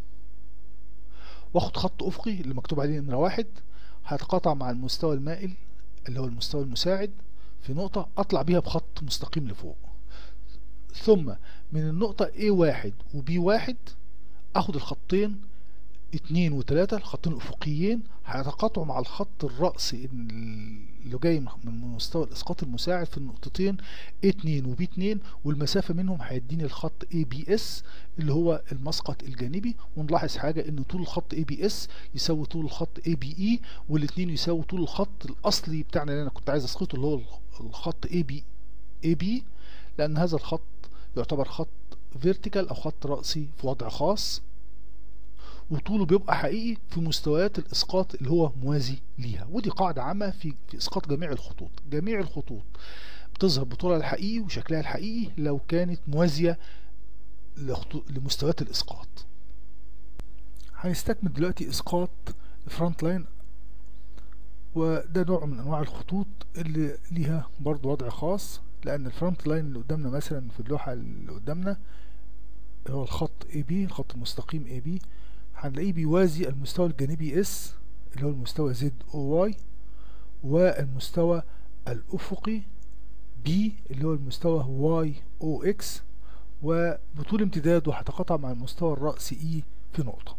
واخد خط أفقي اللي مكتوب عليه نمرة واحد هيتقاطع مع المستوى المائل اللي هو المستوى المساعد في نقطة أطلع بيها بخط مستقيم لفوق ثم من النقطة A1 و B1 أخد الخطين اتنين وتلاتة الخطين الأفقيين هيتقاطعوا مع الخط الرأسي اللي جاي من من مستوى الإسقاط المساعد في النقطتين A2 و B2 والمسافة منهم هيديني الخط ABS اللي هو المسقط الجانبي ونلاحظ حاجة إن طول الخط ABS يساوي طول الخط ABE والاتنين يساوي طول الخط الأصلي بتاعنا اللي أنا كنت عايز أسقطه اللي هو الخط AB AB لأن هذا الخط يعتبر خط فيرتيكال أو خط رأسي في وضع خاص وطوله بيبقى حقيقي في مستويات الاسقاط اللي هو موازي ليها ودي قاعده عامه في في اسقاط جميع الخطوط جميع الخطوط بتظهر بطولها الحقيقي وشكلها الحقيقي لو كانت موازيه لخطو- لمستويات الاسقاط هنستكمل دلوقتي اسقاط فرونت لاين وده نوع من انواع الخطوط اللي ليها برضو وضع خاص لان الفرونت لاين اللي قدامنا مثلا في اللوحه اللي قدامنا هو الخط اي بي الخط المستقيم اي بي هنلاقيه بيوازي المستوى الجانبي اس اللي هو المستوى زد او واي والمستوى الافقي بي اللي هو المستوى واي او اكس وبطول امتداده هتقاطع مع المستوى الرأسي اي في نقطة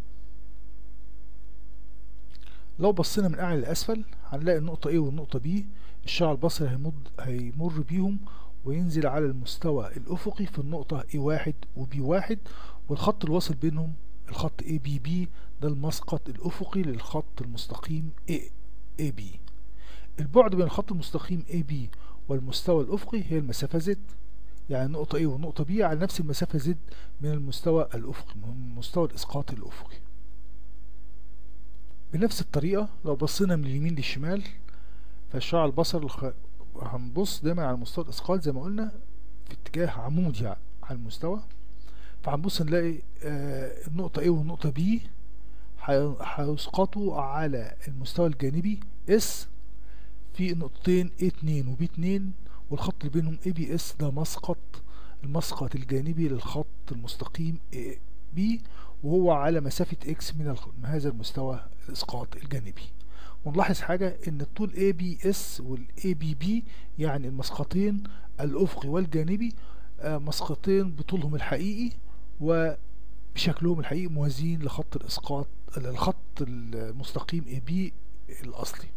لو بصينا من اعلى لاسفل هنلاقي النقطة A والنقطة B الشعر البصري هيمد هيمر بيهم وينزل على المستوى الأفقي في النقطة A1 و B1 والخط الواصل بينهم الخط ABB ده المسقط الأفقي للخط المستقيم AB البعد بين الخط المستقيم AB والمستوى الأفقي هي المسافة Z يعني النقطة A والنقطة B على نفس المسافة Z من المستوى الأفقي من مستوى الإسقاط الأفقي بنفس الطريقة لو بصينا من اليمين للشمال فالشعر البصري الخ... هنبص دايما على مستوى الإسقاط زي ما قلنا في اتجاه عمودي على المستوى فهنبص نلاقي آه النقطة A والنقطة B هيسقطوا على المستوى الجانبي S في النقطتين A2 و B2 والخط اللي بينهم ABS ده مسقط المسقط الجانبي للخط المستقيم AB وهو على مسافة X من هذا المستوى الإسقاط الجانبي ونلاحظ حاجة إن الطول ABS وال ABB يعني المسقطين الأفقي والجانبي آه مسقطين بطولهم الحقيقي وبشكلهم الحقيقي موازين لخط الإسقاط الخط المستقيم AB الأصلي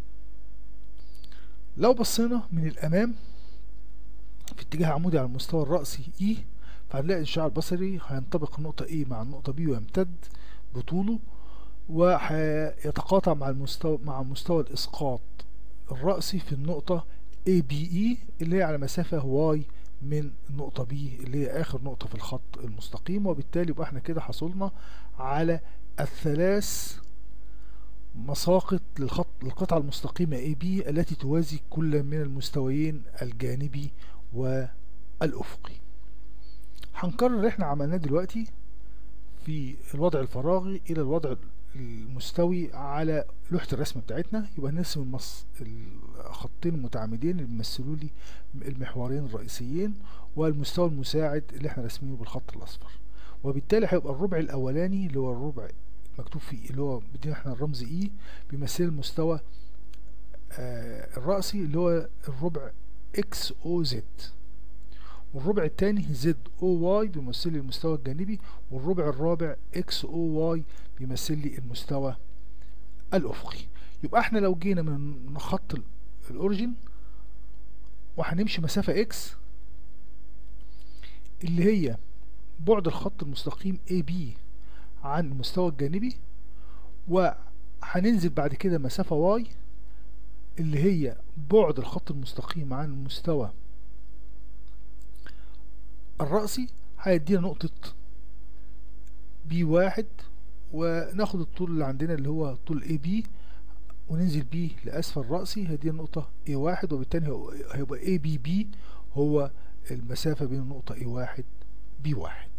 لو بصينا من الأمام في اتجاه عمودي على المستوى الرأسي E فهنلاقي الشعر البصري هينطبق النقطة A مع النقطة B ويمتد بطوله وهيتقاطع مع المستوى مع مستوى الإسقاط الرأسي في النقطة ABE اللي هي على مسافة Y من النقطة B اللي هي آخر نقطة في الخط المستقيم وبالتالي يبقى احنا كده حصلنا على الثلاث مساقط للخط للقطعة المستقيمة AB التي توازي كل من المستويين الجانبي والأفقي هنكرر اللي احنا عملناه دلوقتي في الوضع الفراغي إلى الوضع المستوي على لوحة الرسم بتاعتنا يبقى نرسم المص... الخطين المتعامدين اللي بيمثلوا لي المحورين الرئيسيين والمستوى المساعد اللي احنا راسمينه بالخط الأصفر وبالتالي هيبقى الربع الأولاني اللي هو الربع مكتوب فيه اللي هو بدينا احنا الرمز اي بيمثل المستوى آه الرأسي اللي هو الربع اكس او زد والربع الثاني زد او واي بيمثل المستوى الجانبي والربع الرابع اكس او واي بيمثل لي المستوى الأفقي يبقى احنا لو جينا من خط ال- الأوريجين وهنمشي مسافة اكس اللي هي بعد الخط المستقيم AB عن المستوى الجانبي وهننزل بعد كده مسافة y اللي هي بعد الخط المستقيم عن المستوى الرأسي هيدينا نقطة بي واحد وناخد الطول اللي عندنا اللي هو طول اي بي وننزل بيه لأسفل رأسي هيدينا النقطة اي واحد وبالتالي هو- هيبقى اي بي بي هو المسافة بين النقطة اي واحد بي واحد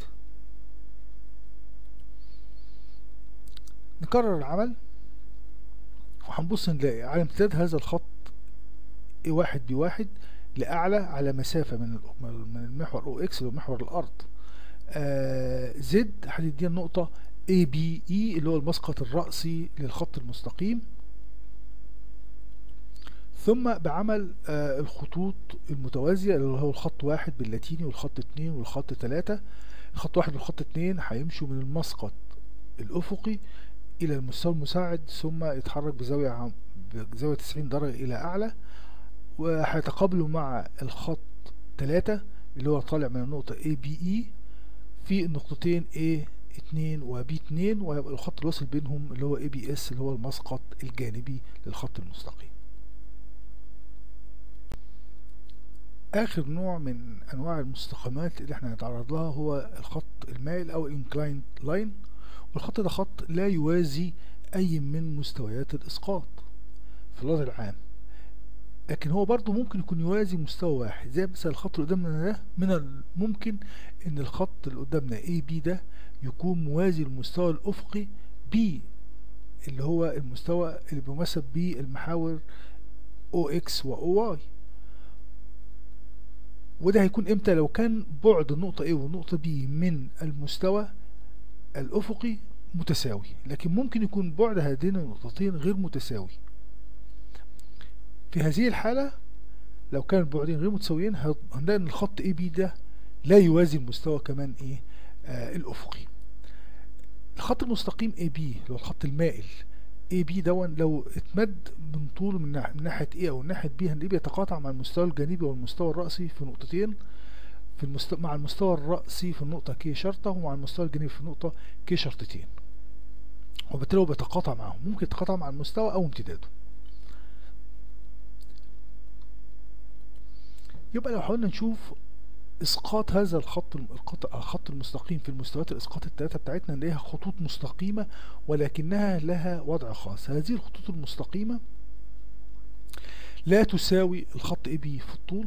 نكرر العمل وهنبص نلاقي على امتداد هذا الخط اي واحد بي واحد لأعلى على مسافة من ال- من المحور او اكس اللي هو محور الأرض آه زد هتدينا النقطة اي بي اي اللي هو المسقط الرأسي للخط المستقيم ثم بعمل آه الخطوط المتوازية اللي هو الخط واحد باللاتيني والخط اتنين والخط تلاتة الخط واحد والخط اتنين هيمشوا من المسقط الأفقي إلى المستوى المساعد ثم يتحرك بزاوية عم بزاوية 90 درجة إلى أعلى وهيتقابلوا مع الخط تلاتة اللي هو طالع من النقطة A B E في النقطتين A اتنين و B اتنين وهيبقى الخط الواصل بينهم اللي هو A B S اللي هو المسقط الجانبي للخط المستقيم آخر نوع من أنواع المستقيمات اللي احنا هنتعرض لها هو الخط المائل أو inclined line والخط ده خط لا يوازي أي من مستويات الإسقاط في الوضع العام لكن هو برضو ممكن يكون يوازي مستوى واحد زي مثلا الخط اللي قدامنا ده من الممكن ان الخط اللي قدامنا اي بي ده يكون موازي للمستوى الافقي بي اللي هو المستوى اللي بيمثل بيه المحاور او اكس و او واي وده هيكون امتى لو كان بعد النقطة A والنقطة B من المستوى الأفقي متساوي لكن ممكن يكون بعد هذين النقطتين غير متساوي في هذه الحالة لو كان البعدين غير متساويين هن- هنلاقي ان الخط اي بي ده لا يوازي المستوى كمان ايه آه الافقي الخط المستقيم اي بي اللي هو الخط المائل اي بي دون لو اتمد من طوله من, ناح- من ناحية ايه او من ناحية بي هنلاقيه بيتقاطع مع المستوى الجانبي والمستوى الرأسي في نقطتين في المستوى مع المستوى الرأسي في النقطة كي شرطة ومع المستوى الجانبي في النقطة كي شرطتين وبالتالي هو بيتقاطع معاهم ممكن يتقاطع مع المستوى او امتداده يبقى لو حاولنا نشوف اسقاط هذا الخط الخط الخط المستقيم في المستويات الاسقاط الثلاثه بتاعتنا نلاقيها خطوط مستقيمه ولكنها لها وضع خاص هذه الخطوط المستقيمه لا تساوي الخط اي بي في الطول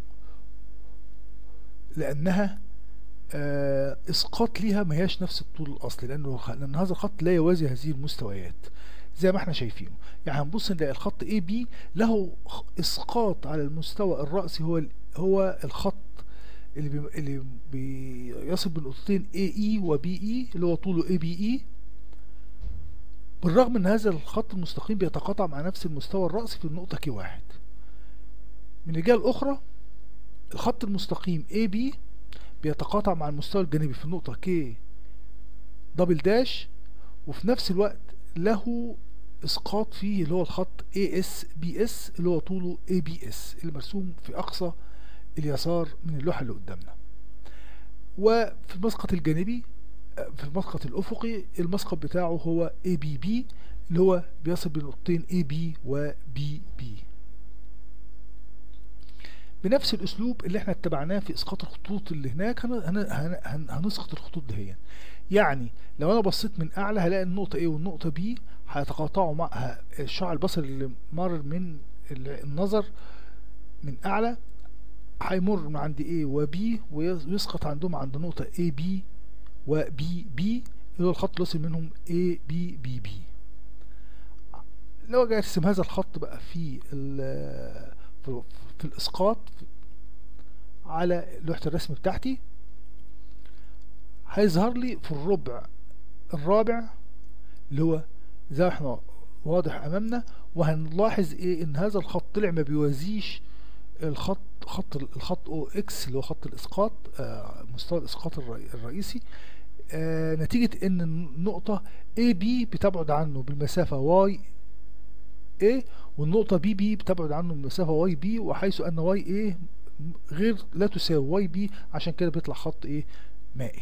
لانها آه اسقاط ليها ما هياش نفس الطول الاصلي لانه لان هذا الخط لا يوازي هذه المستويات زي ما احنا شايفينه يعني هنبص نلاقي الخط اي بي له خ- اسقاط على المستوى الرأسي هو ال- هو الخط اللي بي اللي بيصل بين نقطتين اي اي وبي اي اللي هو طوله اي بي اي بالرغم ان هذا الخط المستقيم بيتقاطع مع نفس المستوى الرأسي في النقطة كي واحد من الجهة الأخرى الخط المستقيم اي بي بيتقاطع مع المستوى الجانبي في النقطة كي دبل داش وفي نفس الوقت له اسقاط فيه اللي هو الخط AS BS اللي هو طوله ABS اللي مرسوم في اقصى اليسار من اللوحة اللي قدامنا وفي المسقط الجانبي آه، في المسقط الافقي المسقط بتاعه هو ABB اللي هو بيصل بين نقطتين AB و BB بنفس الاسلوب اللي احنا اتبعناه في اسقاط الخطوط اللي هناك هن هن هن هن هنسقط الخطوط دهيا يعني لو انا بصيت من اعلى هلاقي النقطة A والنقطة B هيتقاطعوا مع ه- الشعاع البصري اللي مر من ال- النظر من اعلى هيمر من عند A و B ويس- ويسقط عندهم عند نقطة A B و B B اللي هو الخط اللي وصل منهم A B B B لو اجي ارسم هذا الخط بقى في ال- في, في الاسقاط على لوحة الرسم بتاعتي هيظهر لي في الربع الرابع اللي هو زي ما احنا واضح امامنا وهنلاحظ ايه ان هذا الخط طلع ما بيوازيش الخط خط الخط او اكس اللي هو خط الاسقاط آه، مستوى الاسقاط الرئي- الرئيسي آه نتيجة ان النقطة AB بتبعد عنه بالمسافة y A والنقطة BB بتبعد عنه بالمسافة YB وحيث ان YA غير لا تساوي YB عشان كده بيطلع خط ايه مائل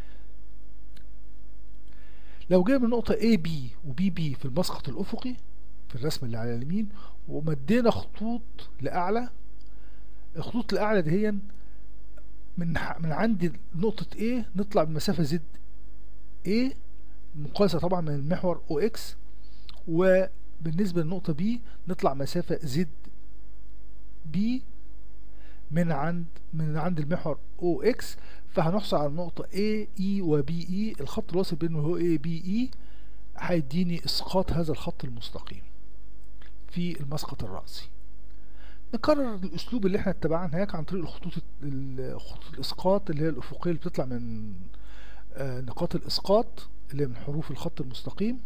لو جينا من نقطة AB و BB في المسقط الأفقي في الرسم اللي على اليمين ومدينا خطوط لأعلى الخطوط الأعلى دي من من عند نقطة A نطلع بمسافة زد A مقاسة طبعا من المحور OX وبالنسبة للنقطة B نطلع مسافة زد B من عند من عند المحور OX فهنحصل على النقطة A E و B E الخط الواصل بينه هو A B E هيديني اسقاط هذا الخط المستقيم في المسقط الرأسي نكرر الاسلوب اللي احنا اتبعناه هناك عن طريق الخطوط خطوط الاسقاط اللي هي الافقيه اللي بتطلع من آه نقاط الاسقاط اللي هي من حروف الخط المستقيم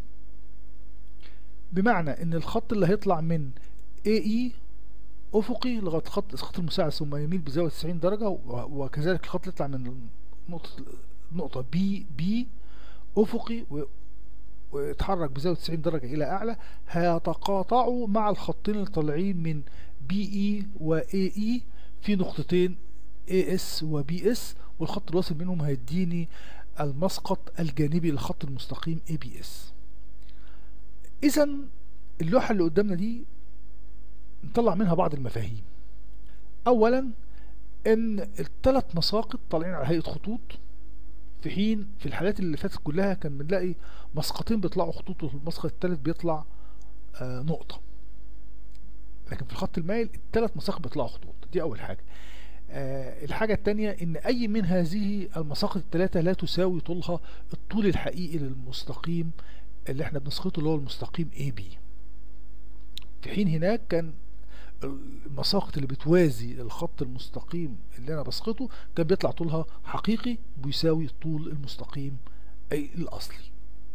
بمعنى ان الخط اللي هيطلع من AE افقي لغايه خط الاسقاط المساعد ثم يميل بزاويه 90 درجه وكذلك الخط اللي يطلع من نقطه نقطه بي بي افقي ويتحرك بزاويه 90 درجه الى اعلى هيتقاطعوا مع الخطين اللي طالعين من بي اي واي اي في نقطتين اي اس وبي اس والخط الواصل بينهم هيديني المسقط الجانبي للخط المستقيم اي بي اس اذا اللوحه اللي قدامنا دي نطلع منها بعض المفاهيم اولا ان الثلاث مساقط طالعين على هيئه خطوط في حين في الحالات اللي فاتت كلها كان بنلاقي مسقطين بيطلعوا خطوط والمسقط الثالث بيطلع آه نقطه لكن في الخط المائل الثلاث مساقط بيطلعوا خطوط دي اول حاجه آه الحاجة التانية ان اي من هذه المساقط الثلاثة لا تساوي طولها الطول الحقيقي للمستقيم اللي احنا بنسقطه اللي هو المستقيم AB في حين هناك كان المساقط اللي بتوازي الخط المستقيم اللي انا بسقطه كان بيطلع طولها حقيقي بيساوي طول المستقيم اي الاصلي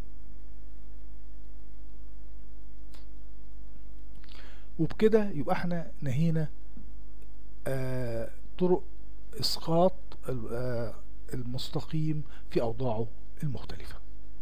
وبكده يبقى احنا نهينا آه طرق اسقاط آه المستقيم في اوضاعه المختلفه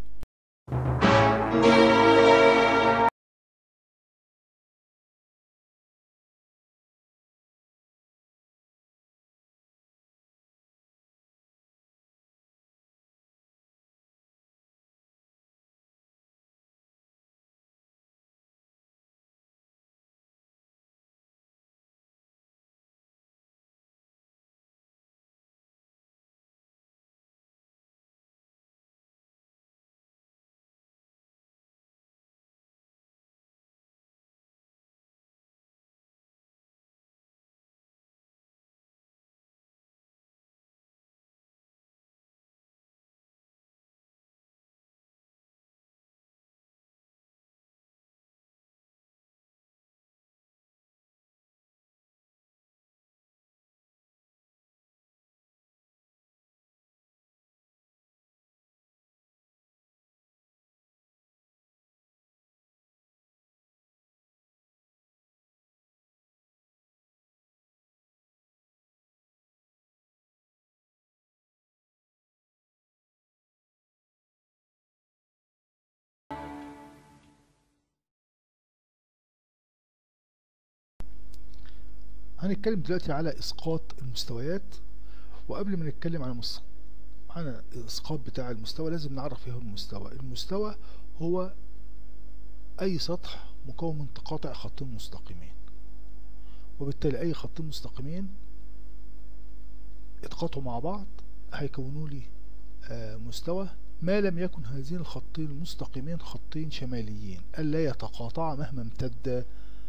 هنتكلم دلوقتي على اسقاط المستويات وقبل ما نتكلم على مص... عن الاسقاط بتاع المستوى لازم نعرف ايه هو المستوى المستوى هو اي سطح مكون من تقاطع خطين مستقيمين وبالتالي اي خطين مستقيمين اتقاطعوا مع بعض هيكونوا لي آه مستوى ما لم يكن هذين الخطين المستقيمين خطين شماليين الا يتقاطعا مهما امتد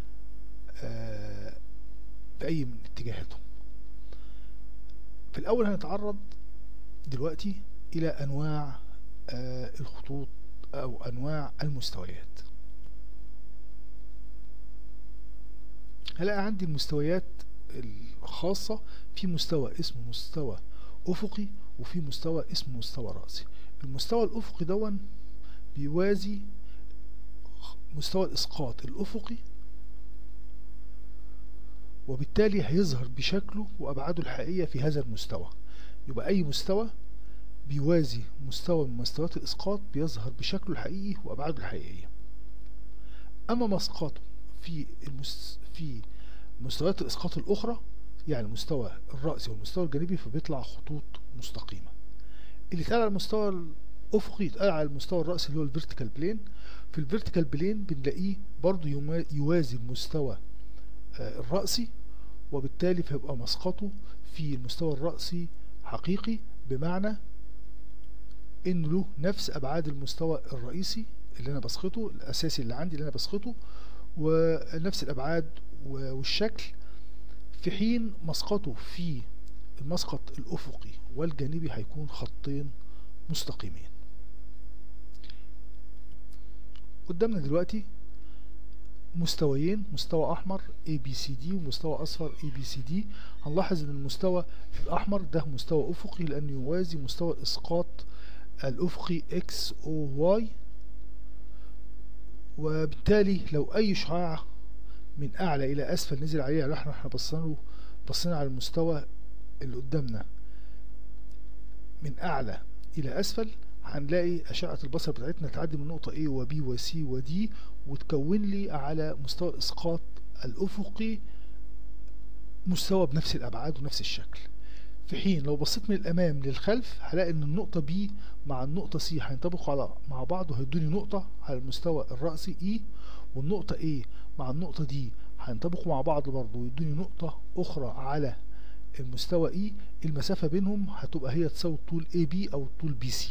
آه في أي من اتجاهاتهم في الأول هنتعرض دلوقتي إلى أنواع آه الخطوط أو أنواع المستويات هلاقي عندي المستويات الخاصة في مستوى اسمه مستوى أفقي وفي مستوى اسمه مستوى رأسي المستوى الأفقي دون بيوازي مستوى الإسقاط الأفقي وبالتالي هيظهر بشكله وأبعاده الحقيقية في هذا المستوى يبقى أي مستوى بيوازي مستوى من مستويات الإسقاط بيظهر بشكله الحقيقي وأبعاده الحقيقية أما مسقطه في المس... في مستويات الإسقاط الأخرى يعني المستوى الرأسي والمستوى الجانبي فبيطلع خطوط مستقيمة اللي اتقال على المستوى الأفقي اتقال على المستوى الرأسي اللي هو الفيرتيكال بلين في الفيرتيكال بلين بنلاقيه برضو يما- يوازي المستوى آه، الرأسي وبالتالي فيبقى مسقطه في المستوى الرأسي حقيقي بمعنى إن له نفس أبعاد المستوى الرئيسي اللي أنا بسقطه الأساسي اللي عندي اللي أنا بسقطه ونفس الأبعاد و- والشكل في حين مسقطه في المسقط الأفقي والجانبي هيكون خطين مستقيمين قدامنا دلوقتي مستويين مستوى أحمر ABCD ومستوى أصفر ABCD هنلاحظ إن المستوى الأحمر ده مستوى أفقي لأنه يوازي مستوى الإسقاط الأفقي XOY وبالتالي لو أي شعاع من أعلى إلى أسفل نزل عليه يعني احنا احنا بصينا بصينا على المستوى اللي قدامنا من أعلى إلى أسفل هنلاقي أشعة البصر بتاعتنا تعدي من نقطة A و B و C و D وتكون لي على مستوى الإسقاط الأفقي مستوى بنفس الأبعاد ونفس الشكل في حين لو بصيت من الأمام للخلف هلاقي إن النقطة B مع النقطة C هينطبقوا على مع بعض وهيدوني نقطة على المستوى الرأسي E والنقطة A مع النقطة D هينطبقوا مع بعض برضه ويدوني نقطة أخرى على المستوى E المسافة بينهم هتبقى هي تساوي طول AB أو طول BC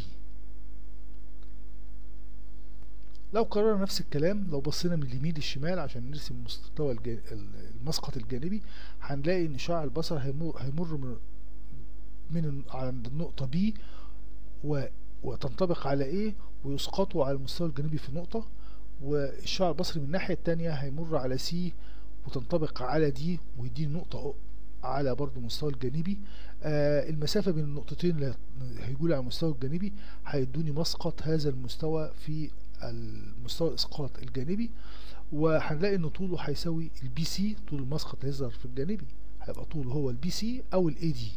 لو قررنا نفس الكلام لو بصينا من اليمين للشمال عشان نرسم مستوى الجا- المسقط الجانبي هنلاقي ان شعاع البصر هيمر, هيمر من من عند النقطة B و وتنطبق على A ويسقطوا على المستوى الجانبي في نقطة والشعاع البصري من الناحية التانية هيمر على C وتنطبق على D ويديني نقطة على برضو المستوى الجانبي آه المسافة بين النقطتين اللي هيجولي على المستوى الجانبي هيدوني مسقط هذا المستوى في المستوى الاسقاط الجانبي وهنلاقي ان طوله هيساوي البي سي طول المسقط هيظهر في الجانبي هيبقى طوله هو البي سي او الاي دي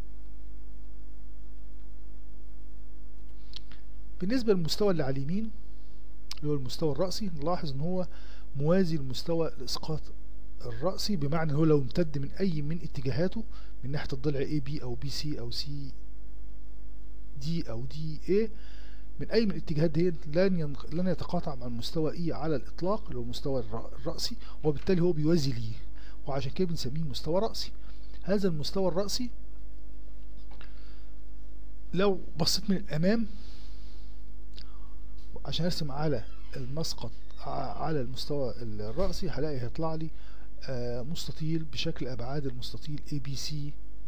بالنسبة للمستوى اللي على اليمين اللي هو المستوى الرأسي نلاحظ ان هو موازي لمستوى الاسقاط الرأسي بمعنى ان هو لو امتد من اي من اتجاهاته من ناحية الضلع اي بي او بي سي او سي دي او دي اي من اي من الاتجاهات دي لن ينق... لن يتقاطع مع المستوى اي على الاطلاق اللي هو المستوى الر... الرأسي وبالتالي هو بيوازي ليه وعشان كده بنسميه مستوى رأسي هذا المستوى الرأسي لو بصيت من الامام عشان ارسم على المسقط على المستوى الرأسي هلاقي هيطلع لي آه مستطيل بشكل ابعاد المستطيل ABCD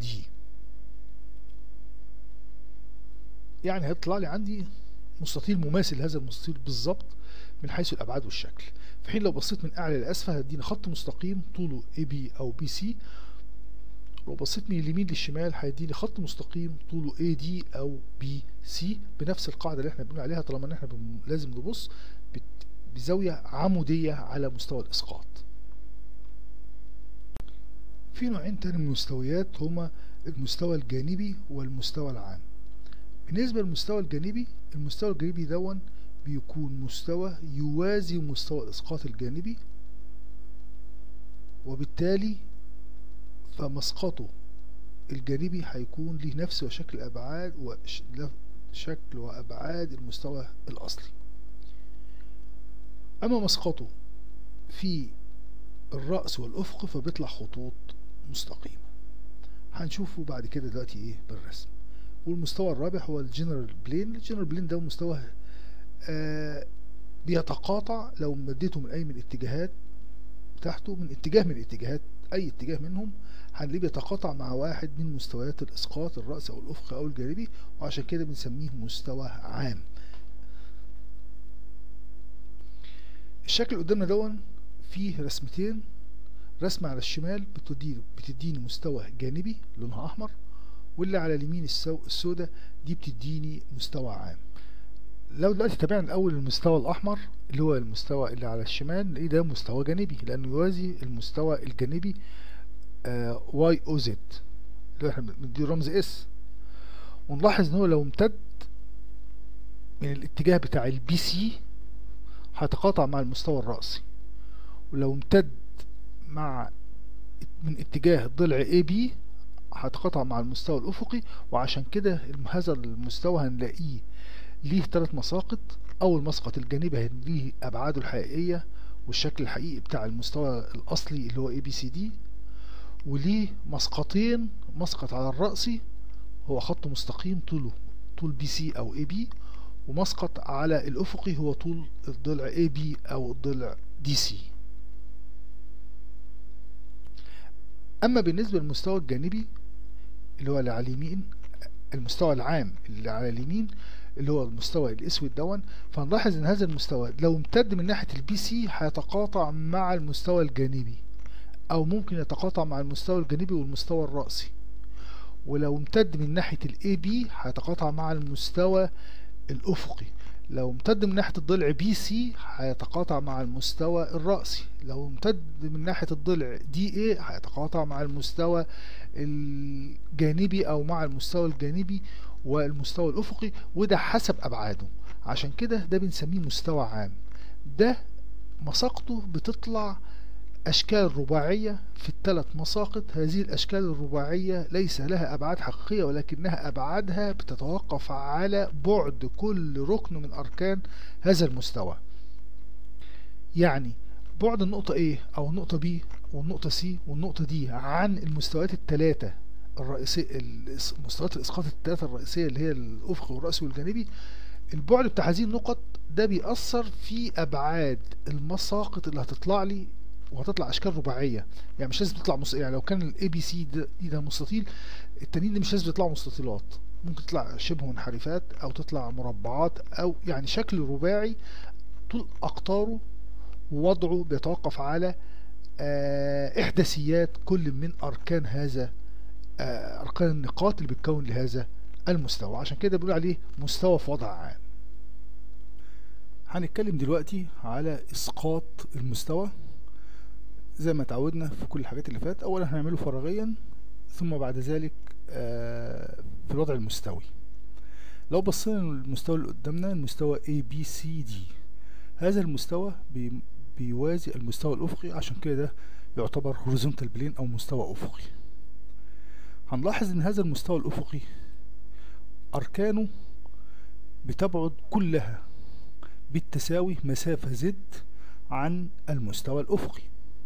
يعني هيطلع لي عندي مستطيل مماثل لهذا المستطيل بالظبط من حيث الابعاد والشكل في حين لو بصيت من اعلى لاسفل هيديني خط مستقيم طوله AB او BC لو بصيت من اليمين للشمال هيديني خط مستقيم طوله AD او BC بنفس القاعده اللي احنا بنقول عليها طالما ان احنا بم... لازم نبص بزاويه عموديه على مستوى الاسقاط في نوعين تاني من المستويات هما المستوى الجانبي والمستوى العام بالنسبة للمستوى الجانبي المستوى الجانبي دون بيكون مستوى يوازي مستوى الإسقاط الجانبي وبالتالي فمسقطه الجانبي هيكون له نفس وشكل أبعاد وشكل وأبعاد المستوى الأصلي أما مسقطه في الرأس والأفق فبيطلع خطوط مستقيمة هنشوفه بعد كده دلوقتي ايه بالرسم والمستوى الرابع هو الجنرال بلين الجنرال بلين ده مستوى آه بيتقاطع لو مديته من اي من الاتجاهات بتاعته من اتجاه من الاتجاهات اي اتجاه منهم هنلاقيه بيتقاطع مع واحد من مستويات الاسقاط الرأسي او الافقي او الجانبي وعشان كده بنسميه مستوى عام الشكل اللي قدامنا دون فيه رسمتين رسمة على الشمال بتديني بتديني مستوى جانبي لونها احمر واللي على اليمين السو... السوداء دي بتديني مستوى عام لو دلوقتي تابعنا الاول المستوى الاحمر اللي هو المستوى اللي على الشمال نلاقيه ده مستوى جانبي لانه يوازي المستوى الجانبي واي او زد اللي احنا بنديه رمز اس ونلاحظ ان هو لو امتد من الاتجاه بتاع البي سي هيتقاطع مع المستوى الرأسي ولو امتد مع من اتجاه الضلع اي بي هيتقاطع مع المستوى الأفقي وعشان كده هذا المستوى هنلاقيه ليه ثلاث مساقط أول مسقط الجانبي ليه أبعاده الحقيقية والشكل الحقيقي بتاع المستوى الأصلي اللي هو اي بي سي دي وليه مسقطين مسقط على الرأسي هو خط مستقيم طوله طول بي سي أو اي بي ومسقط على الأفقي هو طول الضلع اي بي أو الضلع دي سي أما بالنسبة للمستوى الجانبي اللي هو اللي على اليمين المستوى العام اللي على اليمين اللي هو المستوى الاسود دون فنلاحظ ان هذا المستوى لو امتد من ناحية البي سي هيتقاطع مع المستوى الجانبي او ممكن يتقاطع مع المستوى الجانبي والمستوى الرأسي ولو امتد من ناحية الاي بي هيتقاطع مع المستوى الافقي لو امتد من ناحية الضلع بي سي هيتقاطع مع المستوى الرأسي لو امتد من ناحية الضلع دي اي هيتقاطع مع المستوى الجانبي او مع المستوى الجانبي والمستوى الافقي وده حسب ابعاده عشان كده ده بنسميه مستوى عام ده مساقطه بتطلع أشكال رباعية في الثلاث مساقط هذه الأشكال الرباعية ليس لها أبعاد حقيقية ولكنها أبعادها بتتوقف على بعد كل ركن من أركان هذا المستوى يعني بعد النقطة A أو النقطة B والنقطة C والنقطة D عن المستويات الثلاثة الرئيسية مستويات الإسقاط الثلاثة الرئيسية اللي هي الأفقي والرأسي والجانبي البعد بتاع هذه النقط ده بيأثر في أبعاد المساقط اللي هتطلع لي وهتطلع اشكال رباعيه يعني مش لازم تطلع مس... يعني لو كان الاي بي سي ده, ده مستطيل التانيين دي مش لازم يطلعوا مستطيلات ممكن تطلع شبه منحرفات او تطلع مربعات او يعني شكل رباعي طول اقطاره ووضعه بيتوقف على آه احداثيات كل من اركان هذا آه اركان النقاط اللي بتكون لهذا المستوى عشان كده بنقول عليه مستوى في وضع عام هنتكلم دلوقتي على اسقاط المستوى زي ما اتعودنا في كل الحاجات اللي فات اولا هنعمله فراغيا ثم بعد ذلك في الوضع المستوي لو بصينا للمستوى اللي قدامنا المستوى A B C D هذا المستوى بي بيوازي المستوى الأفقي عشان كده ده يعتبر horizontal plane أو مستوى أفقي هنلاحظ إن هذا المستوى الأفقي أركانه بتبعد كلها بالتساوي مسافة زد عن المستوى الأفقي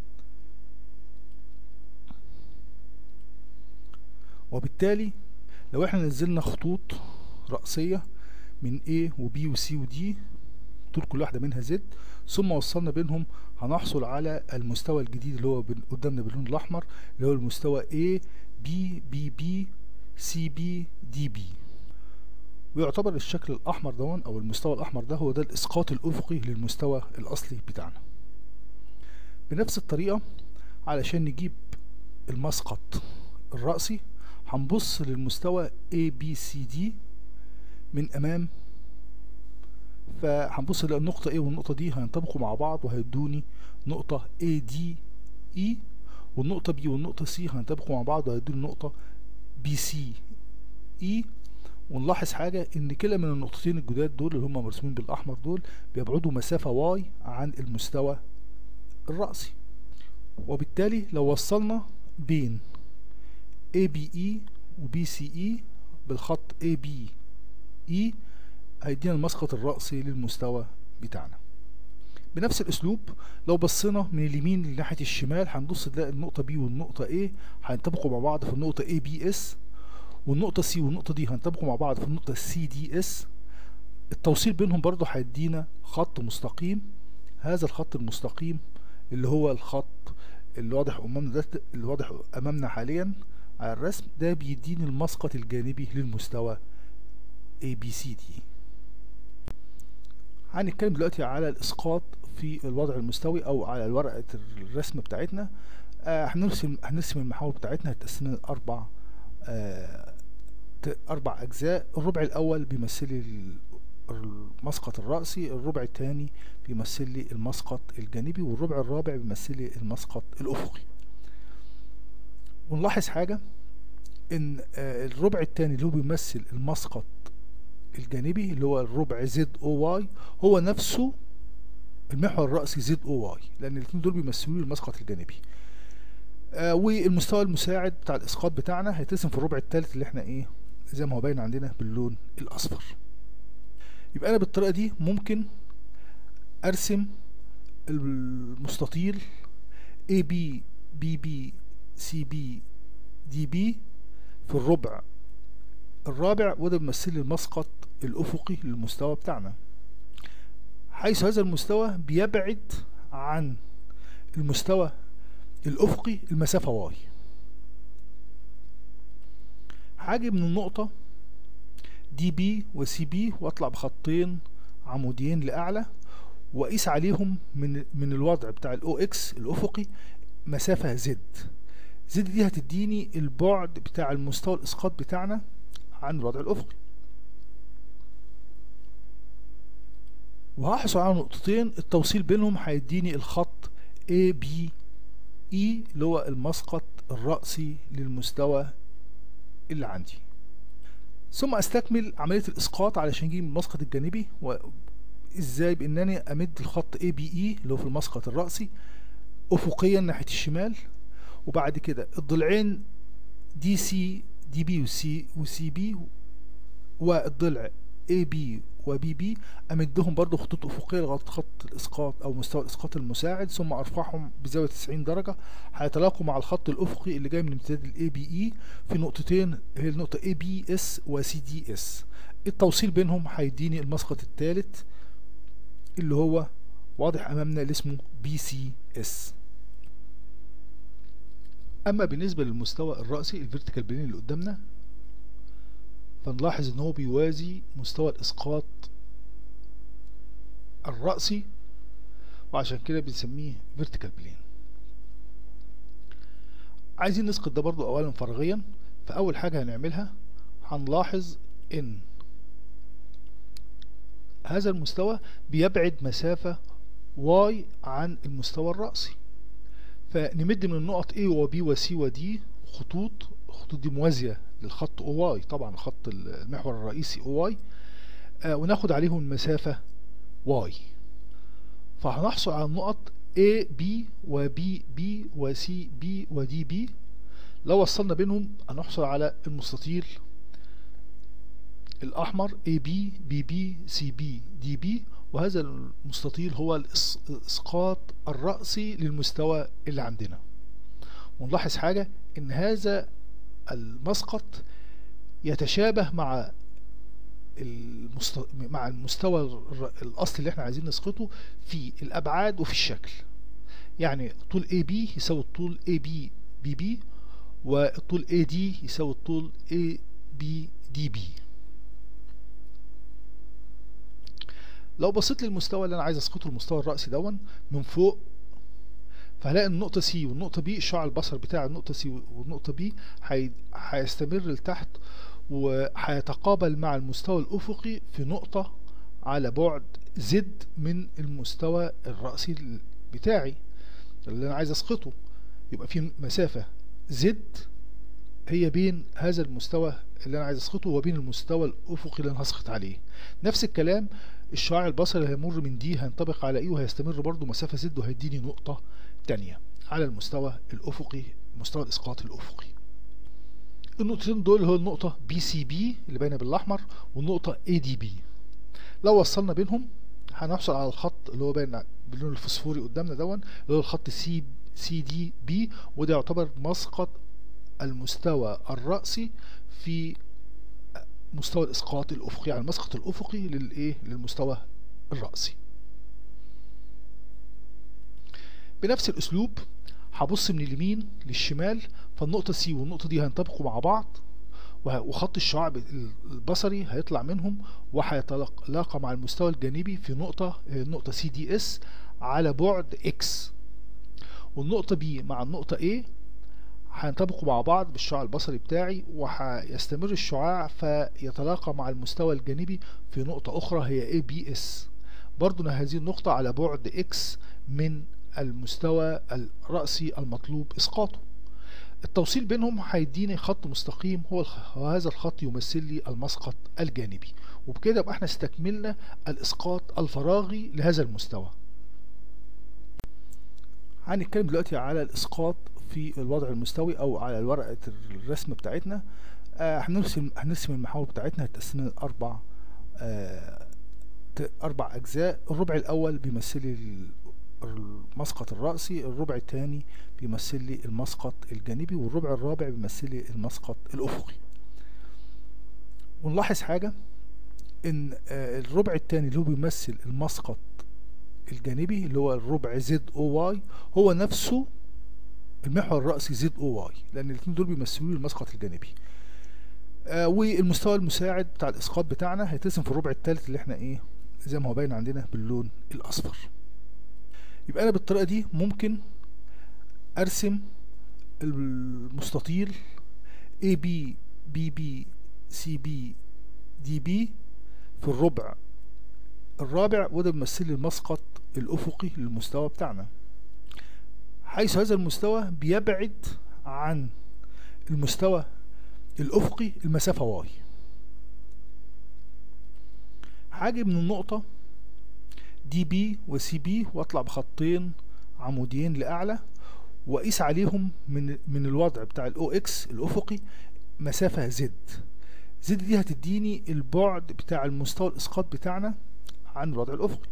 وبالتالي لو احنا نزلنا خطوط رأسية من A و B و C و D طول كل واحدة منها Z ثم وصلنا بينهم هنحصل على المستوى الجديد اللي هو قدامنا باللون الأحمر اللي هو المستوى A B B B C B D B ويعتبر الشكل الأحمر دون أو المستوى الأحمر ده هو ده الإسقاط الأفقي للمستوى الأصلي بتاعنا بنفس الطريقة علشان نجيب المسقط الرأسي هنبص للمستوى A B C D من أمام فهنبص نلاقي النقطة A والنقطة D هينطبقوا مع بعض وهيدوني نقطة A D E والنقطة B والنقطة C هينطبقوا مع بعض وهيدوني نقطة B C E ونلاحظ حاجة إن كلا من النقطتين الجداد دول اللي هم مرسومين بالأحمر دول بيبعدوا مسافة Y عن المستوى الرأسي وبالتالي لو وصلنا بين ABE و BCE بالخط ABE هيدينا المسقط الرأسي للمستوى بتاعنا بنفس الاسلوب لو بصينا من اليمين لناحية الشمال هنبص نلاقي النقطة B والنقطة A هينطبقوا مع بعض في النقطة ABS والنقطة C والنقطة D هينطبقوا مع بعض في النقطة CDS التوصيل بينهم برضو هيدينا خط مستقيم هذا الخط المستقيم اللي هو الخط اللي واضح امامنا ده اللي واضح امامنا حاليا على الرسم ده بيديني المسقط الجانبي للمستوى ABCD هنتكلم دلوقتي على الاسقاط في الوضع المستوي او على ورقة الرسم بتاعتنا آه هنرسم هنرسم المحاور بتاعتنا هتقسم لاربع آه اربع اجزاء الربع الاول بيمثل لي المسقط الرأسي الربع الثاني بيمثل لي المسقط الجانبي والربع الرابع بيمثل لي المسقط الأفقي ونلاحظ حاجة ان آه، الربع التاني اللي هو بيمثل المسقط الجانبي اللي هو الربع زد او واي هو نفسه المحور الرأسي زد او واي لان الاثنين دول بيمثلوا لي المسقط الجانبي آه والمستوى المساعد بتاع الاسقاط بتاعنا هيترسم في الربع الثالث اللي احنا ايه زي ما هو باين عندنا باللون الاصفر يبقى انا بالطريقه دي ممكن ارسم المستطيل اي بي بي بي سي بي دي بي في الربع الرابع وده بيمثل لي المسقط الافقي للمستوى بتاعنا حيث هذا المستوى بيبعد عن المستوى الافقي المسافه واي هاجي من النقطه دي بي وسي بي واطلع بخطين عموديين لاعلى واقيس عليهم من من الوضع بتاع الاو اكس الافقي مسافه زد زد دي هتديني البعد بتاع المستوى الاسقاط بتاعنا عن الوضع الافقي وهحصل على نقطتين التوصيل بينهم هيديني الخط A B E اللي هو المسقط الرأسي للمستوى اللي عندي ثم استكمل عملية الاسقاط علشان اجيب المسقط الجانبي وازاي بانني امد الخط A B E اللي هو في المسقط الرأسي افقيا ناحية الشمال وبعد كده الضلعين دي سي دي بي وسي وسي بي والضلع اي بي وبي بي امدهم برضو خطوط افقيه لغايه خط الاسقاط او مستوى الاسقاط المساعد ثم ارفعهم بزاويه 90 درجه هيتلاقوا مع الخط الافقي اللي جاي من امتداد الاي بي اي في نقطتين هي النقطه اي بي اس وسي دي اس التوصيل بينهم هيديني المسقط الثالث اللي هو واضح امامنا اللي اسمه بي سي اس اما بالنسبه للمستوى الرأسي الفيرتيكال بلين اللي قدامنا فنلاحظ ان هو بيوازي مستوى الاسقاط الرأسي وعشان كده بنسميه فيرتيكال بلين عايزين نسقط ده برضو اولا فراغيا فاول حاجة هنعملها هنلاحظ ان هذا المستوى بيبعد مسافة واي عن المستوى الرأسي فنمد من النقط A و B و C و D خطوط الخطوط دي موازية للخط OY طبعا خط المحور الرئيسي OY آه وناخد عليهم المسافة Y فهنحصل على النقط A B و B B و C B و D B لو وصلنا بينهم هنحصل على المستطيل الأحمر AB BB CB DB وهذا المستطيل هو الإسقاط الرأسي للمستوى اللي عندنا ونلاحظ حاجة إن هذا المسقط يتشابه مع المست... مع المستوى الأصلي اللي احنا عايزين نسقطه في الأبعاد وفي الشكل يعني طول AB يساوي الطول AB BB والطول AD يساوي الطول AB DB لو بصيت للمستوى اللي انا عايز اسقطه المستوى الرأسي دون من فوق فهلاقي النقطة سي والنقطة بي الشعاع البصر بتاع النقطة سي والنقطة بي هيستمر لتحت وهيتقابل مع المستوى الأفقي في نقطة على بعد زد من المستوى الرأسي بتاعي اللي أنا عايز أسقطه يبقى في مسافة زد هي بين هذا المستوى اللي أنا عايز أسقطه وبين المستوى الأفقي اللي أنا هسقط عليه نفس الكلام الشعاع البصري هيمر من دي هينطبق على ايه وهيستمر برضو مسافة زد وهيديني نقطة تانية على المستوى الأفقي مستوى الإسقاط الأفقي النقطتين دول هو النقطة بي سي بي اللي باينة بالأحمر والنقطة اي دي بي لو وصلنا بينهم هنحصل على الخط اللي هو باين باللون الفسفوري قدامنا دون اللي هو الخط سي سي دي بي وده يعتبر مسقط المستوى الرأسي في مستوى الاسقاط الافقي يعني المسقط الافقي للايه للمستوى الرأسي بنفس الاسلوب هبص من اليمين للشمال فالنقطة سي والنقطة دي هينطبقوا مع بعض وخط الشعاع البصري هيطلع منهم وهيتلاقى مع المستوى الجانبي في نقطة النقطة سي دي اس على بعد اكس والنقطة بي مع النقطة A هينطبقوا مع بعض بالشعاع البصري بتاعي وهيستمر الشعاع فيتلاقى مع المستوى الجانبي في نقطة أخرى هي ABS برضو هذه النقطة على بعد X من المستوى الرأسي المطلوب إسقاطه التوصيل بينهم هيديني خط مستقيم هو الخ- وهذا الخط يمثل لي المسقط الجانبي وبكده يبقى احنا استكملنا الاسقاط الفراغي لهذا المستوى هنتكلم دلوقتي على الاسقاط في الوضع المستوي او على ورقه الرسم بتاعتنا آه، هنرسم هنرسم المحاور بتاعتنا هتقسم اربع آه، ت- اربع اجزاء الربع الاول بيمثل لي ال- المسقط الرأسي الربع الثاني بيمثل لي المسقط الجانبي والربع الرابع بيمثل لي المسقط الأفقي ونلاحظ حاجة إن آه، الربع الثاني اللي هو بيمثل المسقط الجانبي اللي هو الربع زد او واي هو نفسه المحور الرأسي زد او واي لأن الاثنين دول بيمثلوا لي المسقط الجانبي آه والمستوى المساعد بتاع الإسقاط بتاعنا هيترسم في الربع الثالث اللي احنا ايه زي ما هو باين عندنا باللون الأصفر يبقى انا بالطريقه دي ممكن ارسم المستطيل اي بي بي بي سي بي دي بي في الربع الرابع وده بيمثل لي المسقط الافقي للمستوى بتاعنا حيث هذا المستوى بيبعد عن المستوى الافقي المسافه واي هاجي من النقطه دي بي وسي بي واطلع بخطين عموديين لاعلى واقيس عليهم من من الوضع بتاع الاو اكس الافقي مسافه زد زد دي هتديني البعد بتاع المستوى الاسقاط بتاعنا عن الوضع الافقي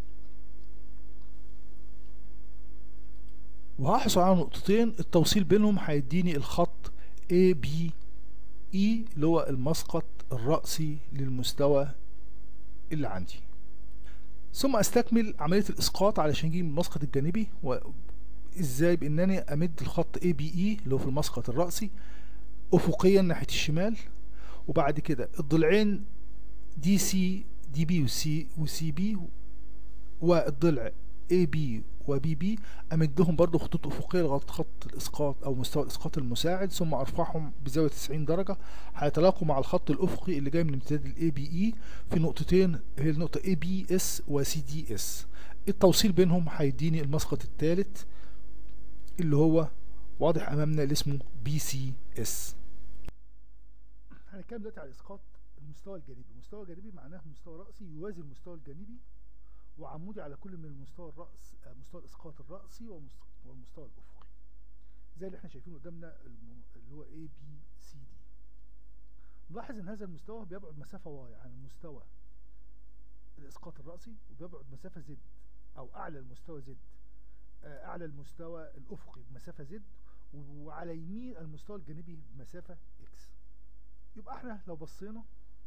وهحصل على نقطتين التوصيل بينهم هيديني الخط A B E اللي هو المسقط الرأسي للمستوى اللي عندي ثم استكمل عمليه الاسقاط علشان اجيب المسقط الجانبي وازاي بانني امد الخط اي بي اي اللي هو في المسقط الراسي افقيا ناحيه الشمال وبعد كده الضلعين دي سي دي بي وسي وسي بي والضلع اي بي وبي بي امدهم برضو خطوط افقيه لغايه خط الاسقاط او مستوى الاسقاط المساعد ثم ارفعهم بزاويه 90 درجه هيتلاقوا مع الخط الافقي اللي جاي من امتداد الاي بي اي في نقطتين هي النقطه اي بي اس وسي دي اس التوصيل بينهم هيديني المسقط الثالث اللي هو واضح امامنا اللي اسمه بي سي اس هنتكلم دلوقتي على اسقاط المستوى الجانبي المستوى الجانبي معناه مستوى راسي يوازي المستوى الجانبي وعمودي على كل من المستوى الرأس آه، مستوى الإسقاط الرأسي ومست- والمستوى الأفقي زي اللي احنا شايفينه قدامنا الم- اللي هو A B C D نلاحظ ان هذا المستوى بيبعد مسافة واي عن المستوى الإسقاط الرأسي وبيبعد مسافة زد أو أعلى المستوى زد آه، أعلى المستوى الأفقي بمسافة زد وعلى يمين المستوى الجانبي بمسافة إكس يبقى احنا لو بصينا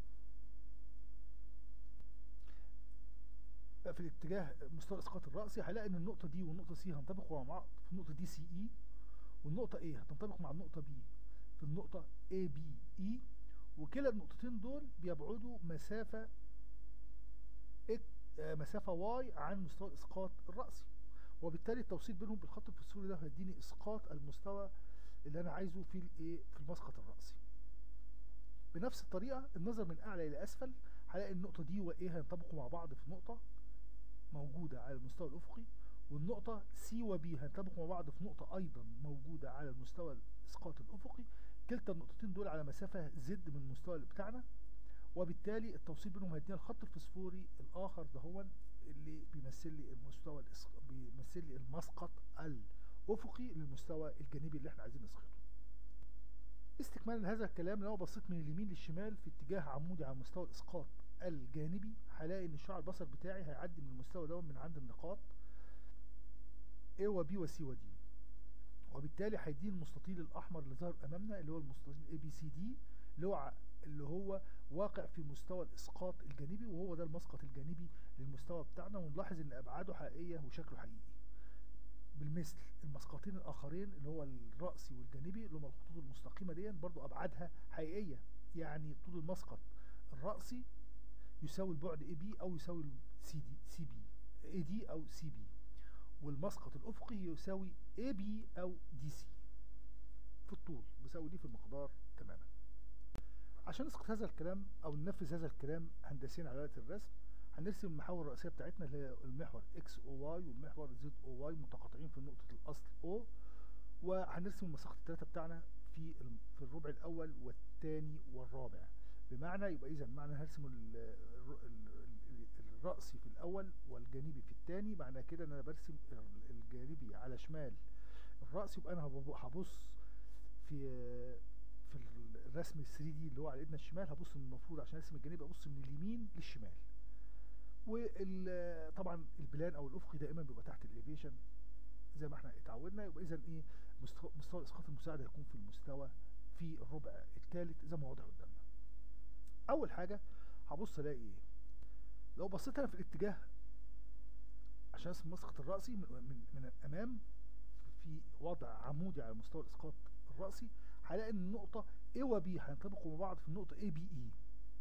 في الاتجاه مستوى الاسقاط الرأسي هلاقي ان النقطة دي والنقطة سي هينطبقوا مع بعض في النقطة دي سي اي والنقطة A هتنطبق مع النقطة B في النقطة A B E وكلا النقطتين دول بيبعدوا مسافة إك آه، مسافة واي عن مستوى الاسقاط الرأسي وبالتالي التوصيل بينهم بالخط الفسفوري ده هيديني اسقاط المستوى اللي انا عايزه في الايه في المسقط الرأسي بنفس الطريقة النظر من اعلى الى اسفل هلاقي النقطة دي وايه هينطبقوا مع بعض في نقطة موجودة على المستوى الأفقي والنقطة سي وبي هينطبقوا مع بعض في نقطة أيضا موجودة على المستوى الإسقاط الأفقي كلتا النقطتين دول على مسافة زد من المستوى اللي بتاعنا وبالتالي التوصيل بينهم هيدينا الخط الفسفوري الآخر ده هو اللي بيمثل لي المستوى الإسق... بيمثل لي المسقط الأفقي للمستوى الجانبي اللي احنا عايزين نسقطه استكمالا لهذا الكلام لو بصيت من اليمين للشمال في اتجاه عمودي على مستوى الإسقاط الجانبي هلاقي ان شعاع البصر بتاعي هيعدي من المستوى ده من عند النقاط A و B و C و D وبالتالي هيديني المستطيل الاحمر اللي ظهر امامنا اللي هو المستطيل A B C D اللي هو ع- اللي هو واقع في مستوى الاسقاط الجانبي وهو ده المسقط الجانبي للمستوى بتاعنا ونلاحظ ان ابعاده حقيقيه وشكله حقيقي بالمثل المسقطين الاخرين اللي هو الرأسي والجانبي اللي هم الخطوط المستقيمه دي برضو ابعادها حقيقيه يعني طول المسقط الرأسي يساوي البعد اي بي او يساوي سي دي سي بي اي دي او سي بي والمسقط الافقي يساوي اي بي او دي سي في الطول بيساوي دي في المقدار تماما عشان نسقط هذا الكلام او ننفذ هذا الكلام هندسيا على ورقه الرسم هنرسم المحاور الرئيسيه بتاعتنا اللي هي المحور اكس او واي والمحور زد او واي متقاطعين في نقطه الاصل او وهنرسم المساقط الثلاثه بتاعنا في الم- في الربع الاول والثاني والرابع بمعنى يبقى اذا معنى هرسم ال- الر- ال- ال- الرأسي في الاول والجانبي في الثاني معنى كده ان انا برسم ال- الجانبي على شمال الرأس يبقى انا هب- هبص في في الرسم ال 3 دي اللي هو على ايدنا الشمال هبص من المفروض عشان ارسم الجانبي ابص من اليمين للشمال وطبعا البلان او الافقي دائما بيبقى تحت الاليفيشن زي ما احنا اتعودنا يبقى اذا ايه مستوى, مستوى الاسقاط المساعد هيكون في المستوى في الربع الثالث زي ما واضح قدامنا اول حاجه هبص الاقي ايه لو بصيت انا في الاتجاه عشان ارسم المسقط الرأسي من, من, من الامام في وضع عمودي على مستوى الاسقاط الرأسي هلاقي ان النقطة A و B هينطبقوا مع بعض في النقطة A B E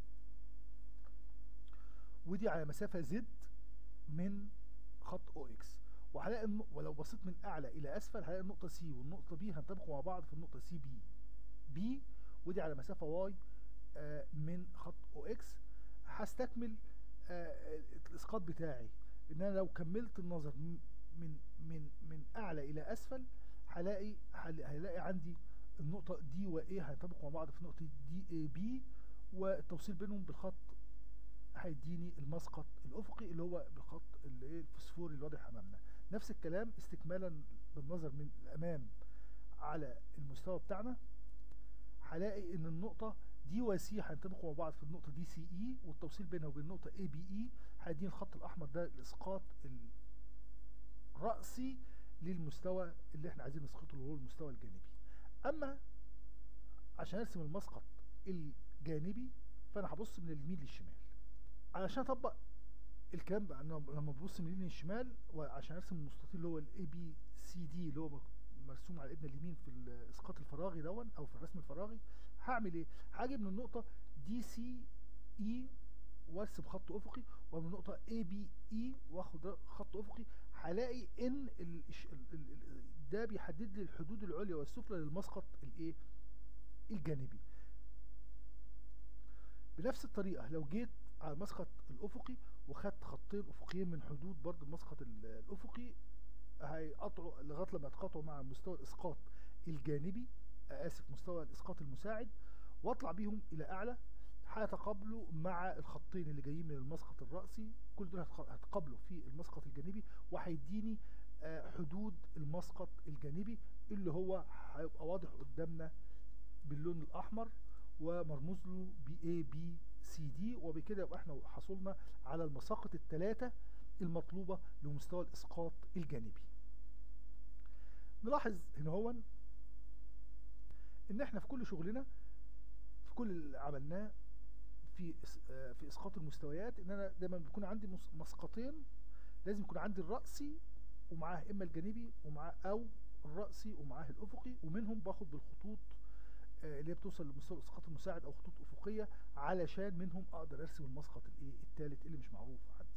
ودي على مسافة Z من خط OX وهلاقي الن- ولو بصيت من اعلى الى اسفل هلاقي النقطة C والنقطة B هينطبقوا مع بعض في النقطة C B B ودي على مسافة Y آه، من خط OX هستكمل آه، الاسقاط بتاعي ان انا لو كملت النظر م- من من من اعلى الى اسفل هلاقي هل- هلاقي عندي النقطة دي وايه هينطبقوا مع بعض في نقطة دي اي بي والتوصيل بينهم بالخط هيديني المسقط الافقي اللي هو بالخط اللي ايه الفسفوري اللي واضح امامنا نفس الكلام استكمالا بالنظر من الامام على المستوى بتاعنا هلاقي ان النقطة دي وسي هينطبقوا مع بعض في النقطة دي سي اي والتوصيل بينها وبين النقطة اي بي اي هيديني الخط الاحمر ده الاسقاط الرأسي للمستوى اللي احنا عايزين نسقطه اللي هو المستوى الجانبي اما عشان ارسم المسقط الجانبي فانا هبص من اليمين للشمال علشان اطبق الكلام بقى أنا لما ببص من اليمين للشمال وعشان ارسم المستطيل اللي هو الاي بي سي دي اللي هو مرسوم على ايدنا اليمين في الاسقاط الفراغي دون او في الرسم الفراغي هعمل ايه هاجي من النقطه دي سي اي وارسم خط افقي ومن النقطه اي بي اي واخد خط افقي هلاقي ان ال ال ال ده بيحدد لي الحدود العليا والسفلى للمسقط الايه الجانبي بنفس الطريقه لو جيت على المسقط الافقي وخدت خطين افقيين من حدود برضو المسقط ال- الافقي هيقطعوا لغايه لما يتقاطعوا مع مستوى الاسقاط الجانبي آه، اسف مستوى الاسقاط المساعد واطلع بيهم الى اعلى هيتقابلوا مع الخطين اللي جايين من المسقط الرأسي كل دول هتق- هتقابلوا في المسقط الجانبي وهيديني آه، حدود المسقط الجانبي اللي هو هيبقى واضح قدامنا باللون الاحمر ومرموز له ب A B C D وبكده يبقى احنا حصلنا على المساقط الثلاثة المطلوبة لمستوى الاسقاط الجانبي نلاحظ هنا هو ان احنا في كل شغلنا في كل اللي عملناه في إس- آه، في اسقاط المستويات ان انا دايما بيكون عندي مس- مسقطين لازم يكون عندي الرأسي ومعاه اما الجانبي ومعاه او الرأسي ومعاه الافقي ومنهم باخد بالخطوط آه، اللي هي بتوصل لمستوى الاسقاط المساعد او خطوط افقيه علشان منهم اقدر ارسم المسقط الايه الثالث اللي مش معروف عندي